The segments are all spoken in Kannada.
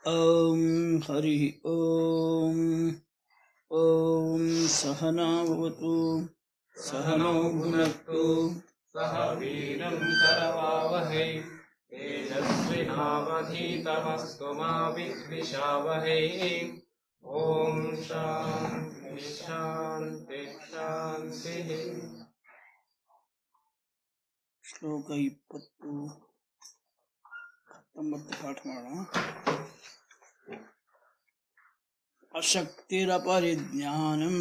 ॐ हरिः ॐ ॐ सहना भवतु सहनौ भुनक्तु सह वीरं करवावहै तेजस्विनावधीतमस्तु मा विद्विषावहै ॐ शान्ति शान्ति शान्तिः ಶ್ಲೋಕ ಇಪ್ಪತ್ತು ಹತ್ತೊಂಬತ್ತು ಪಾಠ ಮಾಡೋಣ ಅಶಕ್ತಿರಪರಿಜ್ಞಾನಂ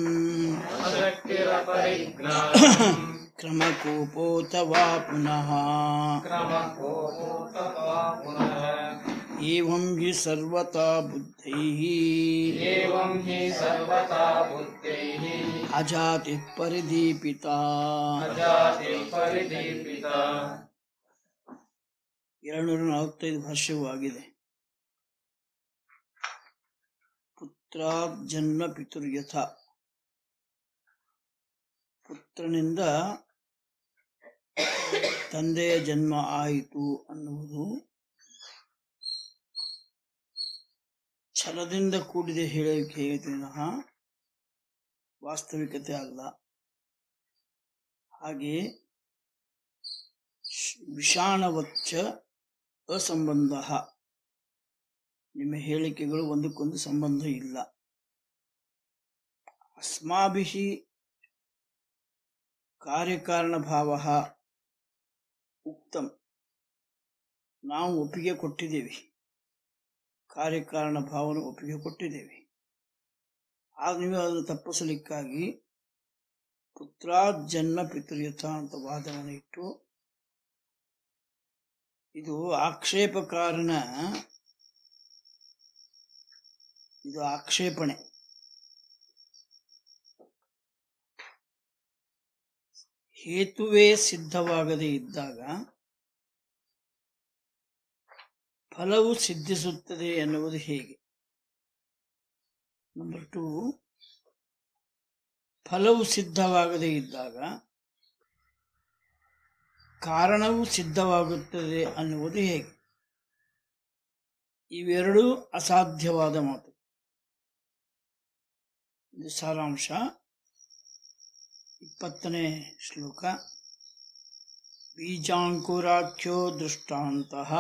अशक्तिरपरिज्ञानम् ಕ್ರಮಕೋಪೋತ ವಾ ಪುನಃ क्रमकोपोतवा पुनः ಏವಂ ಹಿ ಸರ್ವತಾ ಬುದ್ಧೈಃ एवं हि सर्वथा बुद्धैः ಅಜಾತಿ ಪರಿದೀಪಿತಾ अजाति परिदीपिता ಎರಡುನೂರ ನಲವತ್ತೈದು ಭಾಷ್ಯವೂ ಆಗಿದೆ ಪುತ್ರ ಜನ್ಮ ಪಿತುರ್ಯಥ ಪುತ್ರನಿಂದ ತಂದೆಯ ಜನ್ಮ ಆಯಿತು ಅನ್ನುವುದು ಛಲದಿಂದ ಕೂಡಿದ ಹೇಳುವಿಕೆ ವಿನಃ ವಾಸ್ತವಿಕತೆ ಅಲ್ಲ ಹಾಗೆ ವಿಷಾಣವಚ್ಚ ಅಸಂಬಂಧ ನಿಮ್ಮ ಹೇಳಿಕೆಗಳು ಒಂದಕ್ಕೊಂದು ಸಂಬಂಧ ಇಲ್ಲ ಅಸ್ಮಾಭಿ ಕಾರ್ಯಕಾರಣ ಭಾವ ಉಕ್ತಂ ನಾವು ಒಪ್ಪಿಗೆ ಕೊಟ್ಟಿದ್ದೇವೆ ಕಾರ್ಯಕಾರಣ ಭಾವನ ಒಪ್ಪಿಗೆ ಕೊಟ್ಟಿದ್ದೇವೆ ಆಗ ನೀವು ಅದನ್ನು ತಪ್ಪಿಸಲಿಕ್ಕಾಗಿ ಪುತ್ರ ಜನ್ಮ ಪಿತೃಯಥ ಅಂತ ವಾದವನ್ನು ಇಟ್ಟು ಇದು ಆಕ್ಷೇಪಕಾರನ ಇದು ಆಕ್ಷೇಪಣೆ ಹೇತುವೇ ಸಿದ್ಧವಾಗದೇ ಇದ್ದಾಗ ಫಲವು ಸಿದ್ಧಿಸುತ್ತದೆ ಎನ್ನುವುದು ಹೇಗೆ ನಂಬರ್ ಟು ಫಲವು ಸಿದ್ಧವಾಗದೇ ಇದ್ದಾಗ ಕಾರಣವು ಸಿದ್ಧವಾಗುತ್ತದೆ ಅನ್ನುವುದು ಹೇಗೆ ಇವೆರಡೂ ಅಸಾಧ್ಯವಾದ ಮಾತು ಇದು ಸಾರಾಂಶ ಇಪ್ಪತ್ತನೇ ಶ್ಲೋಕ ಬೀಜಾಂಕುರಾಖ್ಯೋ ದೃಷ್ಟಾಂತಃ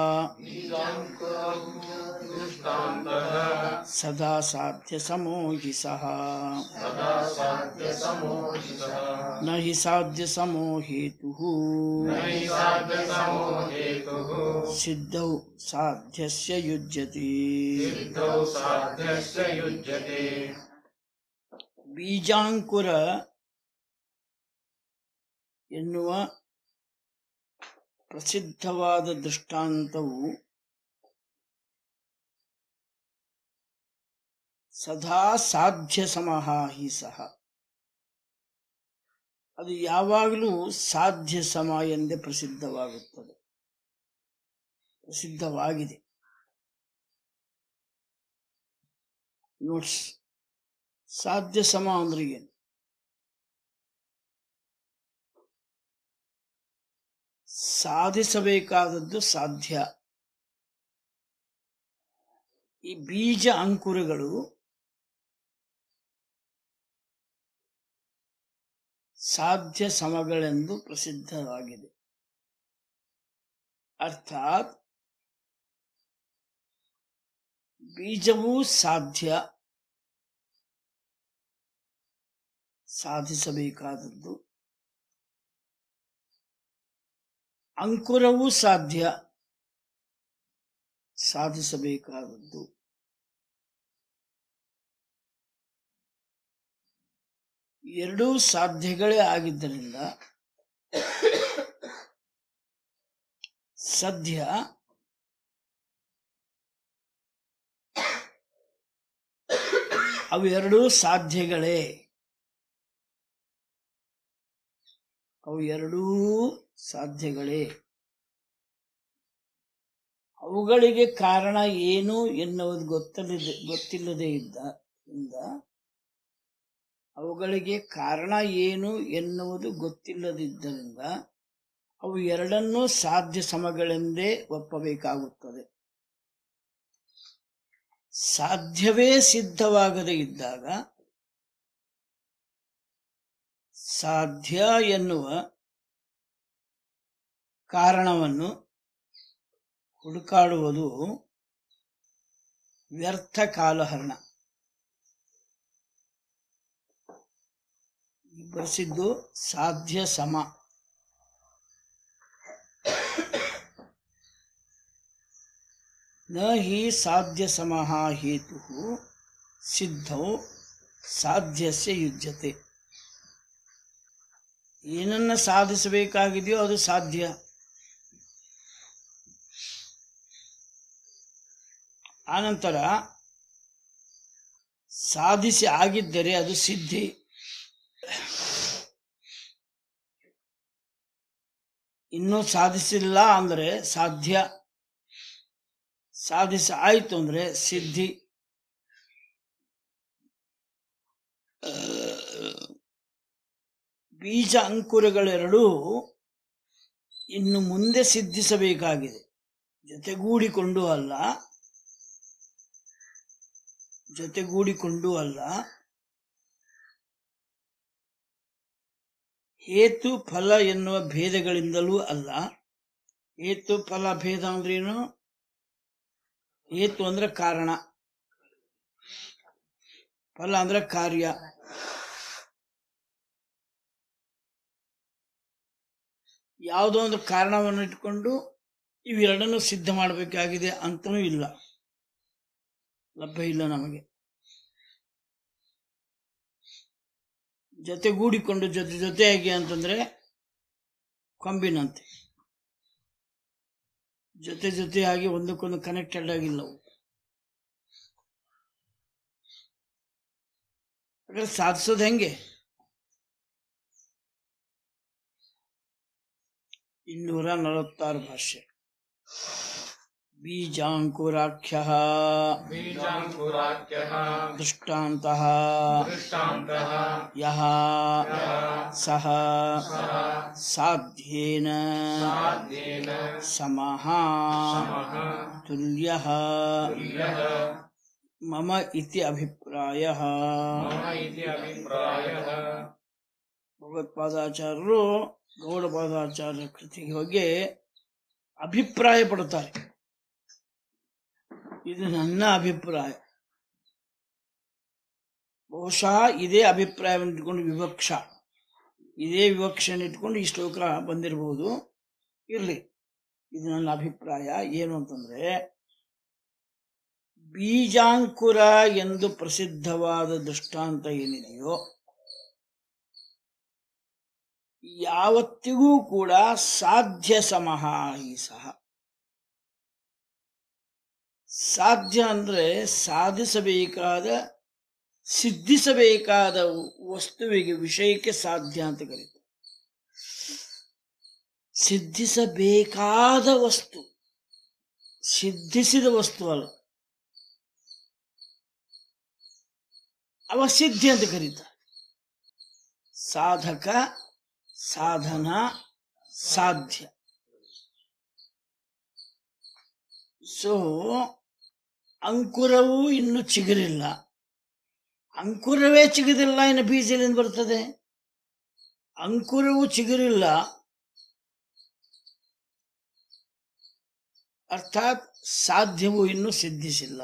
दृष्टान्तः ಸದಾ ಸಾಧ್ಯ ಸಮೋಹಿ ಸಹ सदा साध्यसमोहितः ನ ಹಿ ಸಾಧ್ಯ ಸಮೋಹೇತು न हि साध्यसमोहेतुः ಸಿದ್ಧೌ ಸಾಧ್ಯಸ್ಯ ಯುಜ್ಯತೆ सिद्धौ साध्यस्य युज्यते ಬೀಜಾಂಕುರ ಎನ್ನುವ ಪ್ರಸಿದ್ಧವಾದ ದೃಷ್ಟಾಂತವು ಸದಾ ಸಾಧ್ಯ ಸಮಹ ಹಿ ಸಹ ಅದು ಯಾವಾಗಲೂ ಸಾಧ್ಯ ಸಮ ಎಂದೇ ಪ್ರಸಿದ್ಧವಾಗುತ್ತದೆ ಪ್ರಸಿದ್ಧವಾಗಿದೆ ನೋಟ್ಸ್ ಸಾಧ್ಯ ಸಮ ಅಂದ್ರೆ ಏನು ಸಾಧಿಸಬೇಕಾದದ್ದು ಸಾಧ್ಯ ಈ ಬೀಜ ಅಂಕುರಗಳು ಸಾಧ್ಯ ಸಮಗಳೆಂದು ಪ್ರಸಿದ್ಧವಾಗಿದೆ ಅರ್ಥಾತ್ ಬೀಜವೂ ಸಾಧ್ಯ ಸಾಧಿಸಬೇಕಾದದ್ದು ಅಂಕುರವೂ ಸಾಧ್ಯ ಸಾಧಿಸಬೇಕಾದದ್ದು ಎರಡೂ ಸಾಧ್ಯಗಳೇ ಆಗಿದ್ದರಿಂದ ಸದ್ಯ ಅವೆರಡೂ ಸಾಧ್ಯಗಳೇ ಅವು ಎರಡೂ ಸಾಧ್ಯಗಳೇ ಅವುಗಳಿಗೆ ಕಾರಣ ಏನು ಎನ್ನುವುದು ಗೊತ್ತಲ್ಲದೆ ಗೊತ್ತಿಲ್ಲದೆ ಇದ್ದ ಇಂದ ಅವುಗಳಿಗೆ ಕಾರಣ ಏನು ಎನ್ನುವುದು ಗೊತ್ತಿಲ್ಲದಿದ್ದರಿಂದ ಅವು ಎರಡನ್ನೂ ಸಾಧ್ಯ ಸಮಗಳೆಂದೇ ಒಪ್ಪಬೇಕಾಗುತ್ತದೆ ಸಾಧ್ಯವೇ ಸಿದ್ಧವಾಗದೇ ಇದ್ದಾಗ ಸಾಧ್ಯ ಎನ್ನುವ ಕಾರಣವನ್ನು ಹುಡುಕಾಡುವುದು ವ್ಯರ್ಥ ಕಾಲಹರಣ ಈ ಬರೆಸಿದ್ದು ಸಾಧ್ಯ ಸಮ ನ ಹಿ ಸಾಧ್ಯ ಸಮಃ ಹೇತು ಸಿದ್ಧೌ ಸಾಧ್ಯಸ್ಯ ಯುಜ್ಯತೆ ಏನನ್ನ ಸಾಧಿಸಬೇಕಾಗಿದೆಯೋ ಅದು ಸಾಧ್ಯ ಆನಂತರ ಸಾಧಿಸಿ ಆಗಿದ್ದರೆ ಅದು ಸಿದ್ಧಿ ಇನ್ನೂ ಸಾಧಿಸಿಲ್ಲ ಅಂದ್ರೆ ಸಾಧ್ಯ ಸಾಧಿಸ ಆಯ್ತು ಅಂದ್ರೆ ಸಿದ್ಧಿ ಬೀಜ ಅಂಕುರಗಳೆರಡೂ ಇನ್ನು ಮುಂದೆ ಸಿದ್ಧಿಸಬೇಕಾಗಿದೆ ಜೊತೆಗೂಡಿಕೊಂಡು ಅಲ್ಲ ಜೊತೆಗೂಡಿಕೊಂಡು ಅಲ್ಲ ಹೇತು ಫಲ ಎನ್ನುವ ಭೇದಗಳಿಂದಲೂ ಅಲ್ಲ ಹೇತು ಫಲ ಭೇದ ಅಂದ್ರೇನು ಹೇತು ಅಂದ್ರೆ ಕಾರಣ ಫಲ ಅಂದ್ರೆ ಕಾರ್ಯ ಯಾವುದೋ ಒಂದು ಕಾರಣವನ್ನು ಇಟ್ಕೊಂಡು ಇವೆರಡನ್ನು ಸಿದ್ಧ ಮಾಡಬೇಕಾಗಿದೆ ಅಂತನೂ ಇಲ್ಲ ಲಭ್ಯ ಇಲ್ಲ ನಮಗೆ ಜೊತೆಗೂಡಿಕೊಂಡು ಜೊತೆ ಜೊತೆಯಾಗಿ ಅಂತಂದ್ರೆ ಕೊಂಬಿನಂತೆ ಜೊತೆ ಜೊತೆಯಾಗಿ ಒಂದಕ್ಕೊಂದು ಕನೆಕ್ಟೆಡ್ ಆಗಿಲ್ಲ ಅವು ಹಾಗಾದ್ರೆ ಸಾಧಿಸೋದು ಹೆಂಗೆ ಇನ್ನೂರ ನಲವತ್ತಾರು ಭಾಷೆ ಬೀಜಾಂಕುರಾಖ್ಯ बीजाङ्कुराख्यः ದೃಷ್ಟಾಂತ दृष्टान्तः ಯಹ ಸಹ ಸಾಧ್ಯೇನ साध्येन ಸಮಃ समः ತುಲ್ಯಃ तुल्यः ಮಮ ಇತಿ ಅಭಿಪ್ರಾಯ मम इति अभिप्रायः ಭಗವತ್ಪಾದಾಚಾರ್ಯರು ಗೌಡಪಾದಾಚಾರ್ಯ ಕೃತಿಗೆ ಬಗ್ಗೆ ಅಭಿಪ್ರಾಯ ಪಡುತ್ತಾರೆ ಇದು ನನ್ನ ಅಭಿಪ್ರಾಯ ಬಹುಶಃ ಇದೇ ಅಭಿಪ್ರಾಯವನ್ನು ಇಟ್ಕೊಂಡು ವಿವಕ್ಷ ಇದೇ ವಿವಕ್ಷೆಯನ್ನು ಇಟ್ಕೊಂಡು ಈ ಶ್ಲೋಕ ಬಂದಿರಬಹುದು ಇರ್ಲಿ ಇದು ನನ್ನ ಅಭಿಪ್ರಾಯ ಏನು ಅಂತಂದ್ರೆ ಬೀಜಾಂಕುರ ಎಂದು ಪ್ರಸಿದ್ಧವಾದ ದೃಷ್ಟಾಂತ ಏನಿದೆಯೋ ಯಾವತ್ತಿಗೂ ಕೂಡ ಸಾಧ್ಯ ಸಮಹ ಈ ಸಹ ಸಾಧ್ಯ ಅಂದ್ರೆ ಸಾಧಿಸಬೇಕಾದ ಸಿದ್ಧಿಸಬೇಕಾದ ವಸ್ತುವಿಗೆ ವಿಷಯಕ್ಕೆ ಸಾಧ್ಯ ಅಂತ ಕರೀತಾರೆ ಸಿದ್ಧಿಸಬೇಕಾದ ವಸ್ತು ಸಿದ್ಧಿಸಿದ ವಸ್ತು ಅಲ್ಲ ಅವ ಸಿದ್ಧಿ ಅಂತ ಕರೀತಾರೆ ಸಾಧಕ ಸಾಧನ ಸಾಧ್ಯ ಸೊ ಅಂಕುರವು ಇನ್ನು ಚಿಗುರಿಲ್ಲ ಅಂಕುರವೇ ಚಿಗುರಿಲ್ಲ ಇನ್ನು ಬೀಜ ಎಲ್ಲಿಂದ ಬರ್ತದೆ ಅಂಕುರವು ಚಿಗುರಿಲ್ಲ ಅರ್ಥಾತ್ ಸಾಧ್ಯವೂ ಇನ್ನೂ ಸಿದ್ಧಿಸಿಲ್ಲ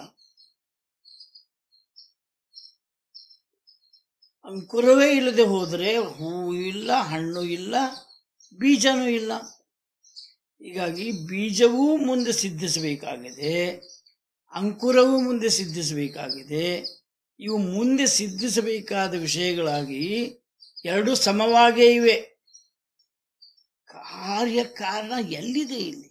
ಅಂಕುರವೇ ಇಲ್ಲದೆ ಹೋದರೆ ಹೂವು ಇಲ್ಲ ಹಣ್ಣು ಇಲ್ಲ ಬೀಜನೂ ಇಲ್ಲ ಹೀಗಾಗಿ ಬೀಜವೂ ಮುಂದೆ ಸಿದ್ಧಿಸಬೇಕಾಗಿದೆ ಅಂಕುರವೂ ಮುಂದೆ ಸಿದ್ಧಿಸಬೇಕಾಗಿದೆ ಇವು ಮುಂದೆ ಸಿದ್ಧಿಸಬೇಕಾದ ವಿಷಯಗಳಾಗಿ ಎರಡು ಸಮವಾಗೇ ಇವೆ ಕಾರ್ಯ ಕಾರಣ ಎಲ್ಲಿದೆ ಇಲ್ಲಿ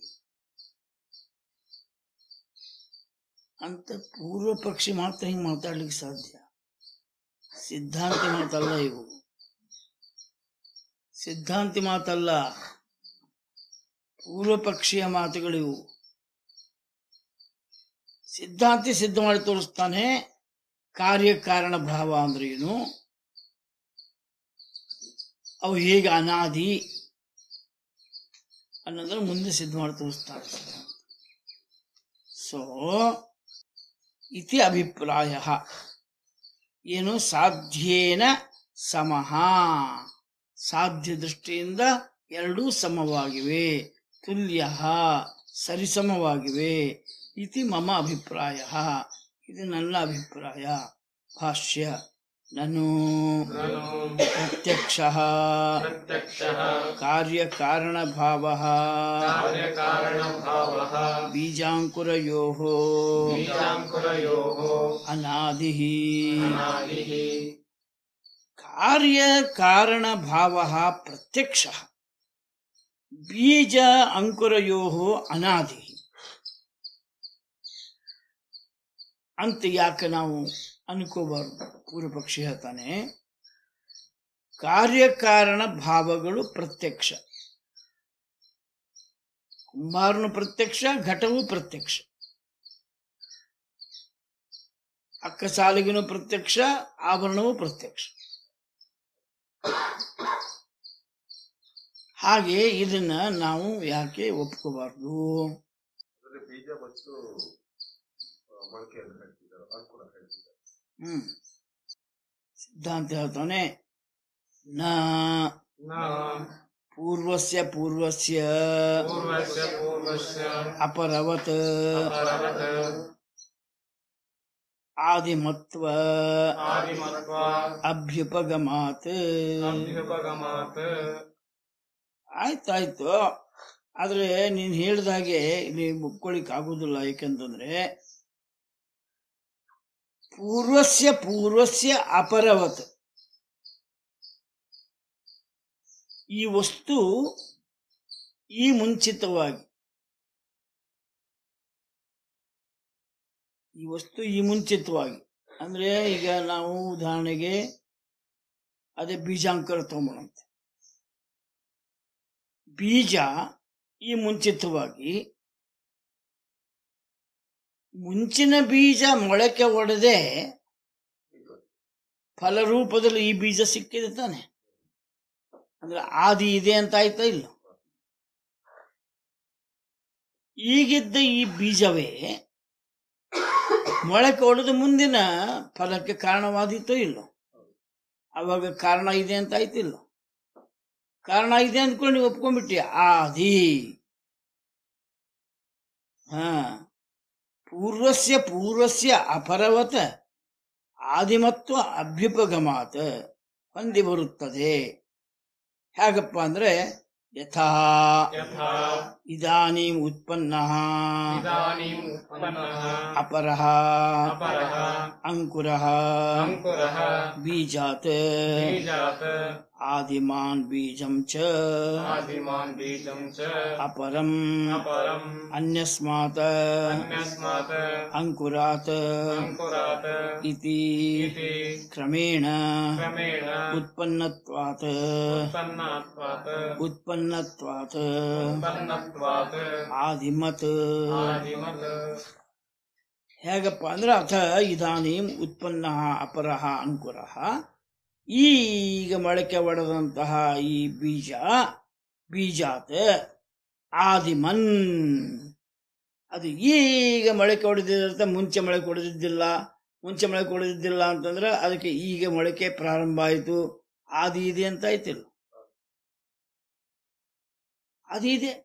ಅಂತ ಪೂರ್ವ ಪಕ್ಷಿ ಮಾತ್ರ ಹಿಂಗೆ ಮಾತಾಡ್ಲಿಕ್ಕೆ ಸಾಧ್ಯ ಸಿದ್ಧಾಂತಿ ಮಾತಲ್ಲ ಇವು ಸಿದ್ಧಾಂತಿ ಮಾತಲ್ಲ ಪೂರ್ವ ಪಕ್ಷಿಯ ಮಾತುಗಳಿವು ಸಿದ್ಧಾಂತಿ ಸಿದ್ಧ ಮಾಡಿ ತೋರಿಸ್ತಾನೆ ಕಾರ್ಯ ಕಾರಣ ಭಾವ ಅಂದ್ರೆ ಏನು ಅವು ಹೇಗೆ ಅನಾದಿ ಅನ್ನೋದನ್ನ ಮುಂದೆ ಸಿದ್ಧ ಮಾಡಿ ತೋರಿಸ್ತಾನೆ ಸೊ ಇತಿ ಅಭಿಪ್ರಾಯ ಏನು ಸಾಧ್ಯೇನ ಸಮಃ ಸಾಧ್ಯ ದೃಷ್ಟಿಯಿಂದ ಎರಡೂ ಸಮವಾಗಿವೆ ತುಲ್ಯ ಸರಿಸಮವಾಗಿವೆ ಇತಿ ಮಮ ಅಭಿಪ್ರಾಯ ಇದು ನನ್ನ ಅಭಿಪ್ರಾಯ ಭಾಷ್ಯ ನನು ननु ಪ್ರತ್ಯಕ್ಷ प्रत्यक्षः ಕಾರ್ಯಕಾರಣಭಾವ कार्यकारणभावः ಬೀಜಾಂಕುರಯೋ बीजाङ्कुरयोः ಅನಾದಿ अनादिः ಕಾರ್ಯಕಾರಣಭಾವ ಪ್ರತ್ಯಕ್ಷ ಬೀಜ ಅಂಕುರಯೋ ಅನಾದಿ ಅಂತ ಯಾಕೆ ನಾವು ಅನ್ಕೋಬಾರ್ದು ಪೂರ್ವ ಪಕ್ಷಿ ಹೇಳ್ತಾನೆ ಕಾರ್ಯಕಾರಣ ಭಾವಗಳು ಪ್ರತ್ಯಕ್ಷ ಕುಂಬಾರನು ಪ್ರತ್ಯಕ್ಷ ಘಟವು ಪ್ರತ್ಯಕ್ಷ ಅಕ್ಕ ಸಾಲಿಗಿನೂ ಪ್ರತ್ಯಕ್ಷ ಆಭರಣವೂ ಪ್ರತ್ಯಕ್ಷ ಹಾಗೆ ಇದನ್ನ ನಾವು ಯಾಕೆ ಒಪ್ಕೋಬಾರ್ದು ಅಂದ್ರೆ ಬೀಜ ಮತ್ತು ಆ, ಮೊಳಕೆ ಅಂತ ಹೇಳ್ತಿದ್ದಾರೆ ಅಂಕುರ ಹೇಳ್ತಿದ್ದಾರೆ ಹ್ಮ್ ಸಿದ್ಧಾಂತ ಹೇಳ್ತಾನೆ ನ न ಪೂರ್ವಸ್ಯ ಪೂರ್ವಸ್ಯ पूर्वस्य पूर्वस्य ಅಪರವತ್ अपरवत् ಆದಿಮತ್ವ आदिमत्वा ಅಭ್ಯುಪಗಮಾತ್ अभ्युपगमात् ಆಯ್ತಾಯ್ತು ಆದ್ರೆ ನೀನ್ ಹೇಳ್ದ ಹಾಗೆ ಇಲ್ಲಿ ಒಪ್ಕೊಳಿಕ್ ಆಗುದಿಲ್ಲ ಯಾಕಂತಂದ್ರೆ ಪೂರ್ವಸ್ಯ ಪೂರ್ವಸ್ಯ ಅಪರವತ್ ಈ ವಸ್ತು ಈ ಮುಂಚಿತವಾಗಿ ಈ ವಸ್ತು ಈ ಮುಂಚಿತವಾಗಿ ಅಂದ್ರೆ ಈಗ ನಾವು ಉದಾಹರಣೆಗೆ ಅದೇ ಬೀಜಾಂಕರ ತಗೊಂಬೋಣಂತೆ ಬೀಜ ಈ ಮುಂಚಿತವಾಗಿ ಮುಂಚಿನ ಬೀಜ ಮೊಳಕೆ ಒಡೆದೆ ಫಲರೂಪದಲ್ಲಿ ಈ ಬೀಜ ಸಿಕ್ಕಿದೆ ತಾನೆ ಅಂದ್ರೆ ಆದಿ ಇದೆ ಅಂತ ಆಯ್ತಾ ಇಲ್ಲ ಈಗಿದ್ದ ಈ ಬೀಜವೇ ಮೊಳಕೆ ಒಡೆದು ಮುಂದಿನ ಫಲಕ್ಕೆ ಕಾರಣವಾದೀತೋ ಇಲ್ಲೋ ಅವಾಗ ಕಾರಣ ಇದೆ ಅಂತ ಆಯ್ತಿಲ್ಲ ಕಾರಣ ಇದೆ ಅಂದ್ಕೊಂಡು ನೀವು ಒಪ್ಕೊಂಡ್ಬಿಟ್ಟಿ ಆದಿ ಹಾ ಪೂರ್ವಸ್ಯ ಪೂರ್ವಸ್ಯ ಅಪರವತ ಆದಿಮತ್ವ ಅಭ್ಯುಪಗಮಾತ್ ಹೊಂದಿ ಬರುತ್ತದೆ ಹೇಗಪ್ಪ ಅಂದ್ರೆ ಯಥಾ यथा ಇದಾನೀಂ ಉತ್ಪನ್ನ इदानीम् उत्पन्नः ಅಪರಃ अपरः ಅಂಕುರಃ अङ्कुरः ಬೀಜಾತ್ बीजात् ಆದಿಮಾನ್ ಬೀಜಂ ಚ आदिमान् बीजम् च ಅಪರಂ अपरम् ಅನ್ಯಸ್ಮಾತ್ अन्यस्मात् ಅಂಕುರಾತ್ अङ्कुरात् ಇತಿ इति ಕ್ರಮೇಣ क्रमेण ಉತ್ಪನ್ನತ್ವಾತ್ उत्पन्नात्वात् ಉತ್ಪನ್ನತ್ವಾತ್ उत्पन्नत्वात् ಆದಿಮತ್ आदिमत् ಹೇಗಪ್ಪ ಅಂದ್ರೆ ಅಥ ಇದಾನೀಂ ಉತ್ಪನ್ನ ಅಪರಃ ಅಂಕುರಃ ಈಗ ಮೊಳಕೆ ಒಡೆದಂತಹ ಈ ಬೀಜ ಬೀಜಾತ್ ಆದಿಮನ್ ಅದು ಈಗ ಮೊಳಕೆ ಹೊಡೆದಿರುತ್ತೆ ಮುಂಚೆ ಮೊಳಕೆ ಹೊಡೆದಿದ್ದಿಲ್ಲ ಮುಂಚೆ ಮೊಳಕೆ ಹೊಡೆದಿದ್ದಿಲ್ಲ ಅಂತಂದ್ರೆ ಅದಕ್ಕೆ ಈಗ ಮೊಳಕೆ ಪ್ರಾರಂಭ ಆಯಿತು ಆದಿ ಇದೆ ಅಂತ ಆಯ್ತಿಲ್ಲ ಆದಿ ಇದೆ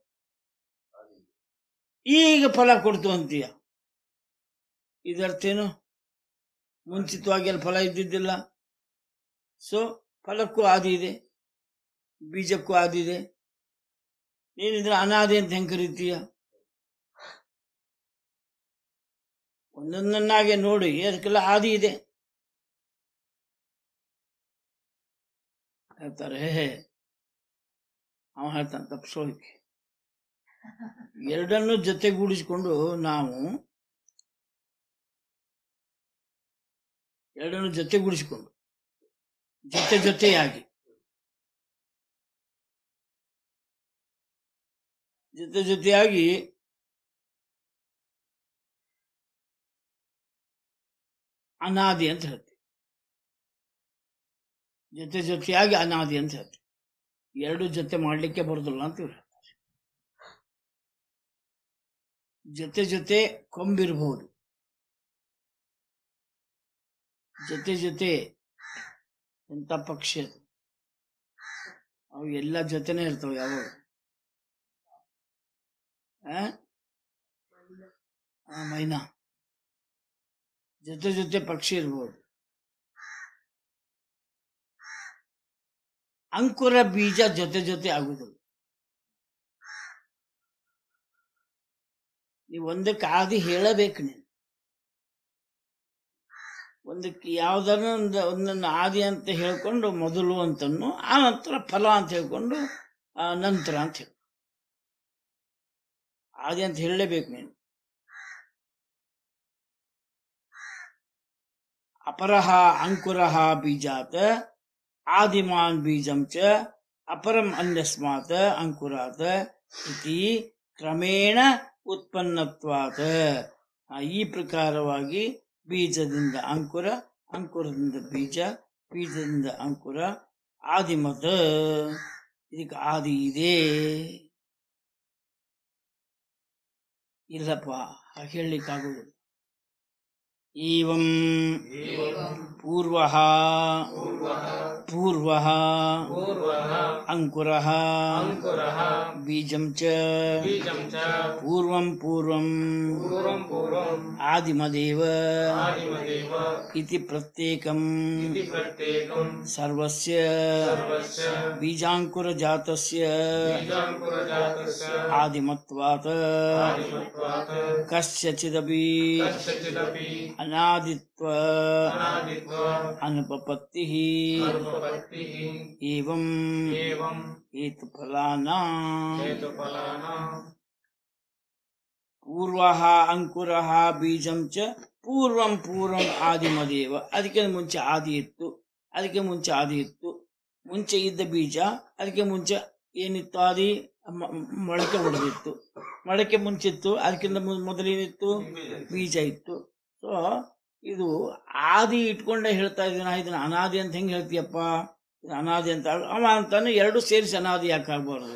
ಈಗ ಫಲ ಕೊಡ್ತು ಅಂತೀಯ ಇದರ್ಥೇನು ಮುಂಚಿತವಾಗಿ ಅಲ್ಲಿ ಫಲ ಇದ್ದಿದ್ದಿಲ್ಲ ಸೊ ಫಲಕ್ಕೂ ಆದಿ ಇದೆ ಬೀಜಕ್ಕೂ ಆದಿ ಇದೆ ನೀನಿದ್ರೆ ಅನಾದಿ ಅಂತ ಹೆಂಗ್ ಕರಿತೀಯ ಒಂದೊಂದನ್ನಾಗೆ ನೋಡಿ ಅದಕ್ಕೆಲ್ಲ ಆದಿ ಇದೆ ಹೇಳ್ತಾರೆ ಅವ ಹೇಳ್ತಾನೆ ತಪ್ಪಿಸೋಳಿಕೆ ಎರಡನ್ನು ಜೊತೆಗೂಡಿಸಿಕೊಂಡು ನಾವು ಎರಡನ್ನು ಜೊತೆಗೂಡಿಸಿಕೊಂಡು ಜೊತೆ ಜೊತೆಯಾಗಿ ಜೊತೆ ಜೊತೆಯಾಗಿ ಅನಾದಿ ಅಂತ ಹೇಳ್ತೀವಿ ಜೊತೆ ಜೊತೆಯಾಗಿ ಅನಾದಿ ಅಂತ ಹೇಳ್ತೀವಿ ಎರಡು ಜೊತೆ ಮಾಡ್ಲಿಕ್ಕೆ ಬರೋದಿಲ್ಲ ಅಂತ ಇವ್ರು ಹೇಳ್ತಾರೆ ಜೊತೆ ಜೊತೆ ಕೊಂಬಿರಬಹುದು ಜೊತೆ ಜೊತೆ ಎಂತ ಪಕ್ಷಿ ಅದು ಅವು ಎಲ್ಲ ಜೊತೆನೆ ಇರ್ತಾವ ಯಾವಾಗ ಆ? ಆ, ಮೈನಾ ಜೊತೆ ಜೊತೆ ಪಕ್ಷಿ ಇರ್ಬೋದು ಅಂಕುರ ಬೀಜ ಜೊತೆ ಜೊತೆ ಆಗುದಿಲ್ಲ ನೀವು ಒಂದಕ್ಕೆ ಆದಿ ಹೇಳಬೇಕು ನೀನು ಒಂದಕ್ಕೆ ಯಾವ್ದಾರ ಒಂದು ಒಂದನ್ನು ಆದಿ ಅಂತ ಹೇಳ್ಕೊಂಡು ಮೊದಲು ಅಂತನ್ನು ಆ ನಂತರ ಫಲ ಅಂತ ಹೇಳ್ಕೊಂಡು ಆ ನಂತರ ಅಂತ ಹೇಳಿ ಆದಿ ಅಂತ ಹೇಳಲೇಬೇಕು ನೀನು ಅಪರಃ ಅಂಕುರಃ ಬೀಜಾತ್ ಆದಿಮಾನ್ ಬೀಜಂ ಚ ಅಪರಂ ಅನ್ಯಸ್ಮಾತ್ ಅಂಕುರಾತ್ ಇತಿ ಕ್ರಮೇಣ ಉತ್ಪನ್ನತ್ವಾತ್ ಆ, ಈ ಪ್ರಕಾರವಾಗಿ ಬೀಜದಿಂದ ಅಂಕುರ ಅಂಕುರದಿಂದ ಬೀಜ ಬೀಜದಿಂದ ಅಂಕುರ ಆದಿಮತ ಇದಕ್ಕೆ ಆದಿ ಇದೆ ಇಲ್ಲಪ್ಪ ಹಾಗೆ ಹೇಳಲಿಕ್ಕಾಗುವುದಿಲ್ಲ ಏವಂ ಪೂರ್ವ ಪೂರ್ವ पूर्वः ಅಂಕುರ अंकुरः ಬೀಜಂ ಚ बीजं च ಪೂರ್ವಂ ಪೂರ್ವಂ पूर्वं पूर्वम् ಆದಿಮದೇವ आदिमदेव ಇತಿ ಪ್ರತ್ಯೇಕಂ इति प्रत्येकम् ಸರ್ವಸ್ಯ सर्वस्य ಬೀಜಾಂಕುರ ಜಾತಸ್ಯ बीजाङ्कुरजातस्य ಆದಿಮತ್ವಾತ್ आदिमत्वात् ಕಸ್ಯಚಿದಪಿ कस्यचिदपि ಅನಾದಿತ್ವ अनादित्वा ಅನುಪಪತ್ತಿ अनुपपत्तिः ಏವಂ एवम् ಹೇತುಫಲಾನಾ हेतुफलानाम् ಪೂರ್ವ ಅಂಕುರ ಬೀಜಂ ಚ ಪೂರ್ವಂ ಪೂರ್ವಂ ಆದಿಮದೇವ ಅದಕ್ಕೆ ಮುಂಚೆ ಆದಿ ಇತ್ತು ಅದಕ್ಕೆ ಮುಂಚೆ ಆದಿ ಇತ್ತು ಮುಂಚೆ ಇದ್ದ ಬೀಜ ಅದಕ್ಕೆ ಮುಂಚೆ ಏನಿತ್ತು ಆದಿ ಮ- ಮೊಳಕೆ ಹೊಡೆದಿತ್ತು ಮೊಳಕೆ ಮುಂಚಿತ್ತು ಅದಕ್ಕಿಂತ ಮು- ಮೊದಲೇನಿತ್ತು ಬೀಜ ಇತ್ತು ಸೊ ಇದು ಆದಿ ಇಟ್ಕೊಂಡೆ ಹೇಳ್ತಾ ಇದ್ದೀನಿ ಇದನ್ನ ಅನಾದಿ ಅಂತ ಹೆಂಗ್ ಹೇಳ್ತೀಯಪ್ಪ ಇದು ಅನಾದಿ ಅಂತ ಅವ ಅಂತಾನೆ ಎರಡು ಸೇರಿಸಿ ಅನಾದಿ ಯಾಕೆ ಆಗ್ಬಾರ್ದು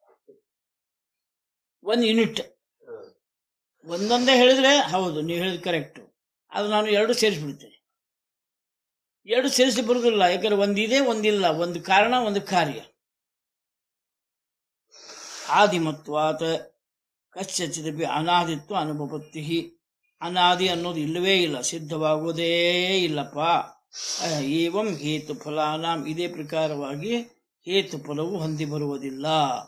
ಒಂದು ಯೂನಿಟ್ ಒಂದೊಂದೇ ಹೇಳಿದ್ರೆ ಹೌದು ನೀವು ಹೇಳಿದ್ ಕರೆಕ್ಟ್ ಅದು ನಾನು ಎರಡು ಸೇರಿಸ್ಬಿಡ್ತೇನೆ ಎರಡು ಸೇರಿಸಿ ಬರುದಿಲ್ಲ ಯಾಕಂದ್ರೆ ಒಂದಿದೆ ಒಂದಿಲ್ಲ ಒಂದು ಕಾರಣ ಒಂದು ಕಾರ್ಯ ಆದಿಮತ್ವಾತ್ ಕಶ್ಚಿದಪಿ ಅನಾದಿತ್ವ ಅನುಪಪತ್ತಿ ಅನಾದಿ ಅನ್ನೋದು ಇಲ್ಲವೇ ಇಲ್ಲ ಸಿದ್ಧವಾಗುವುದೇ ಇಲ್ಲಪ್ಪ ಅಹ್, ಏವಂ ಹೇತು ಫಲಾನಾಂ ಇದೇ ಪ್ರಕಾರವಾಗಿ ಹೇತು ಫಲವು ಹೊಂದಿ ಬರುವುದಿಲ್ಲ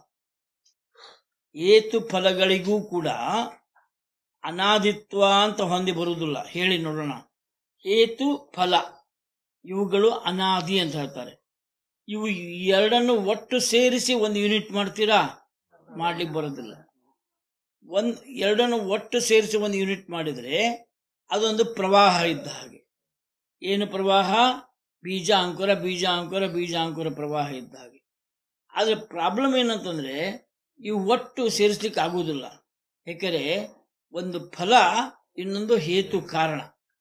ಹೇತು ಫಲಗಳಿಗೂ ಕೂಡ ಅನಾದಿತ್ವ ಅಂತ ಹೊಂದಿ ಬರುವುದಿಲ್ಲ ಹೇಳಿ ನೋಡೋಣ ಹೇತು ಫಲ ಇವುಗಳು ಅನಾದಿ ಅಂತ ಹೇಳ್ತಾರೆ ಇವು ಎರಡನ್ನು ಒಟ್ಟು ಸೇರಿಸಿ ಒಂದು ಯೂನಿಟ್ ಮಾಡ್ತೀರಾ ಮಾಡ್ಲಿಕ್ಕೆ ಬರೋದಿಲ್ಲ ಒಂದ್ ಎರಡನ್ನು ಒಟ್ಟು ಸೇರಿಸಿ ಒಂದು ಯೂನಿಟ್ ಮಾಡಿದ್ರೆ ಅದೊಂದು ಪ್ರವಾಹ ಇದ್ದ ಹಾಗೆ ಏನು ಪ್ರವಾಹ ಬೀಜ ಅಂಕುರ ಬೀಜ ಅಂಕುರ ಬೀಜ ಅಂಕುರ ಪ್ರವಾಹ ಇದ್ದ ಹಾಗೆ ಆದ್ರೆ ಪ್ರಾಬ್ಲಮ್ ಏನಂತಂದ್ರೆ ಇವು ಒಟ್ಟು ಸೇರಿಸ್ಲಿಕ್ಕೆ ಆಗುವುದಿಲ್ಲ ಯಾಕಂದ್ರೆ ಒಂದು ಫಲ ಇನ್ನೊಂದು ಹೇತು ಕಾರಣ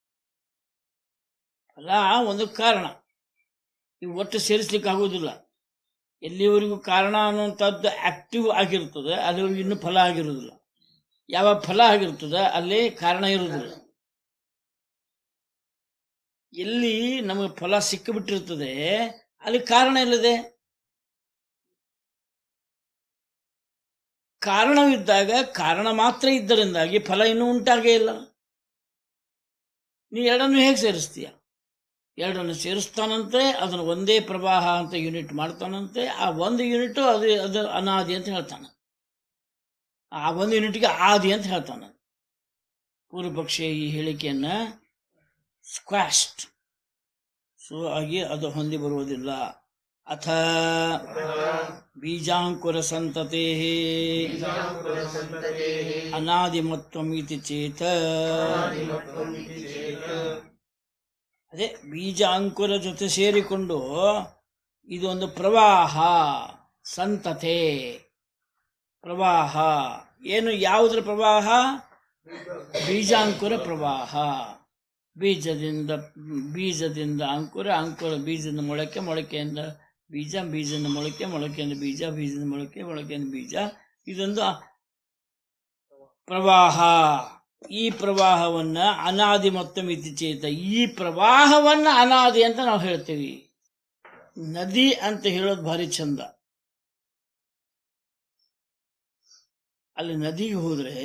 ಫಲ ಒಂದು ಕಾರಣ ಇವು ಒಟ್ಟು ಸೇರಿಸ್ಲಿಕ್ಕೆ ಆಗುವುದಿಲ್ಲ ಎಲ್ಲಿವರೆಗೂ ಕಾರಣ ಅನ್ನುವಂಥದ್ದು ಆಕ್ಟಿವ್ ಆಗಿರ್ತದೆ ಅಲ್ಲಿವರೆಗೂ ಇನ್ನೂ ಫಲ ಆಗಿರುವುದಿಲ್ಲ ಯಾವ ಫಲ ಆಗಿರ್ತದೆ ಅಲ್ಲಿ ಕಾರಣ ಇರುವುದಿಲ್ಲ ಎಲ್ಲಿ ನಮಗೆ ಫಲ ಸಿಕ್ಕಿಬಿಟ್ಟಿರ್ತದೆ ಅಲ್ಲಿ ಕಾರಣ ಇಲ್ಲದೆ ಕಾರಣವಿದ್ದಾಗ ಕಾರಣ ಮಾತ್ರ ಇದ್ದರಿಂದಾಗಿ ಫಲ ಇನ್ನೂ ಉಂಟಾಗೇ ಇಲ್ಲ ನೀ ಎರಡನ್ನು ಹೇಗೆ ಸೇರಿಸ್ತೀಯ ಎರಡನ್ನು ಸೇರಿಸ್ತಾನಂತೆ ಅದನ್ನು ಒಂದೇ ಪ್ರವಾಹ ಅಂತ ಯೂನಿಟ್ ಮಾಡ್ತಾನಂತೆ ಆ ಒಂದು ಯೂನಿಟ್ ಅದು ಅದು ಅನಾದಿ ಅಂತ ಹೇಳ್ತಾನೆ ಆ ಒಂದು ಯೂನಿಟ್ಗೆ ಆದಿ ಅಂತ ಹೇಳ್ತಾನೆ ಪೂರ್ವ ಪಕ್ಷಿಯ ಈ ಹೇಳಿಕೆಯನ್ನ ಸ್ಕ್ವಾಸ್ಟ್ ಸೊ ಆಗಿ ಅದು ಹೊಂದಿ ಬರುವುದಿಲ್ಲ ಅಥ ಬೀಜಾಂಕುರ ಸಂತತೆ बीजाङ्कुरसन्ततेः ಅನಾದಿಮತ್ವಮಿತಿ ಚೇತ आदिमत्वमिति चेत् ಅದೇ ಬೀಜ ಅಂಕುರ ಜೊತೆ ಸೇರಿಕೊಂಡು ಇದೊಂದು ಪ್ರವಾಹ ಸಂತತೆ ಪ್ರವಾಹ ಏನು ಯಾವುದ್ರ ಪ್ರವಾಹ ಬೀಜಾಂಕುರ ಪ್ರವಾಹ ಬೀಜದಿಂದ ಬೀಜದಿಂದ ಅಂಕುರ ಅಂಕುರ ಬೀಜದಿಂದ ಮೊಳಕೆ ಮೊಳಕೆಯಿಂದ ಬೀಜ ಬೀಜದಿಂದ ಮೊಳಕೆ ಮೊಳಕೆಯಿಂದ ಬೀಜ ಬೀಜದಿಂದ ಮೊಳಕೆ ಮೊಳಕೆಯಿಂದ ಬೀಜ ಇದೊಂದು ಪ್ರವಾಹ ಈ ಪ್ರವಾಹವನ್ನ ಅನಾದಿ ಮತ್ತು ಮಿತಿಚೇತ ಈ ಪ್ರವಾಹವನ್ನ ಅನಾದಿ ಅಂತ ನಾವು ಹೇಳ್ತೀವಿ ನದಿ ಅಂತ ಹೇಳೋದು ಭಾರಿ ಚಂದ ಅಲ್ಲಿ ನದಿಗೆ ಹೋದ್ರೆ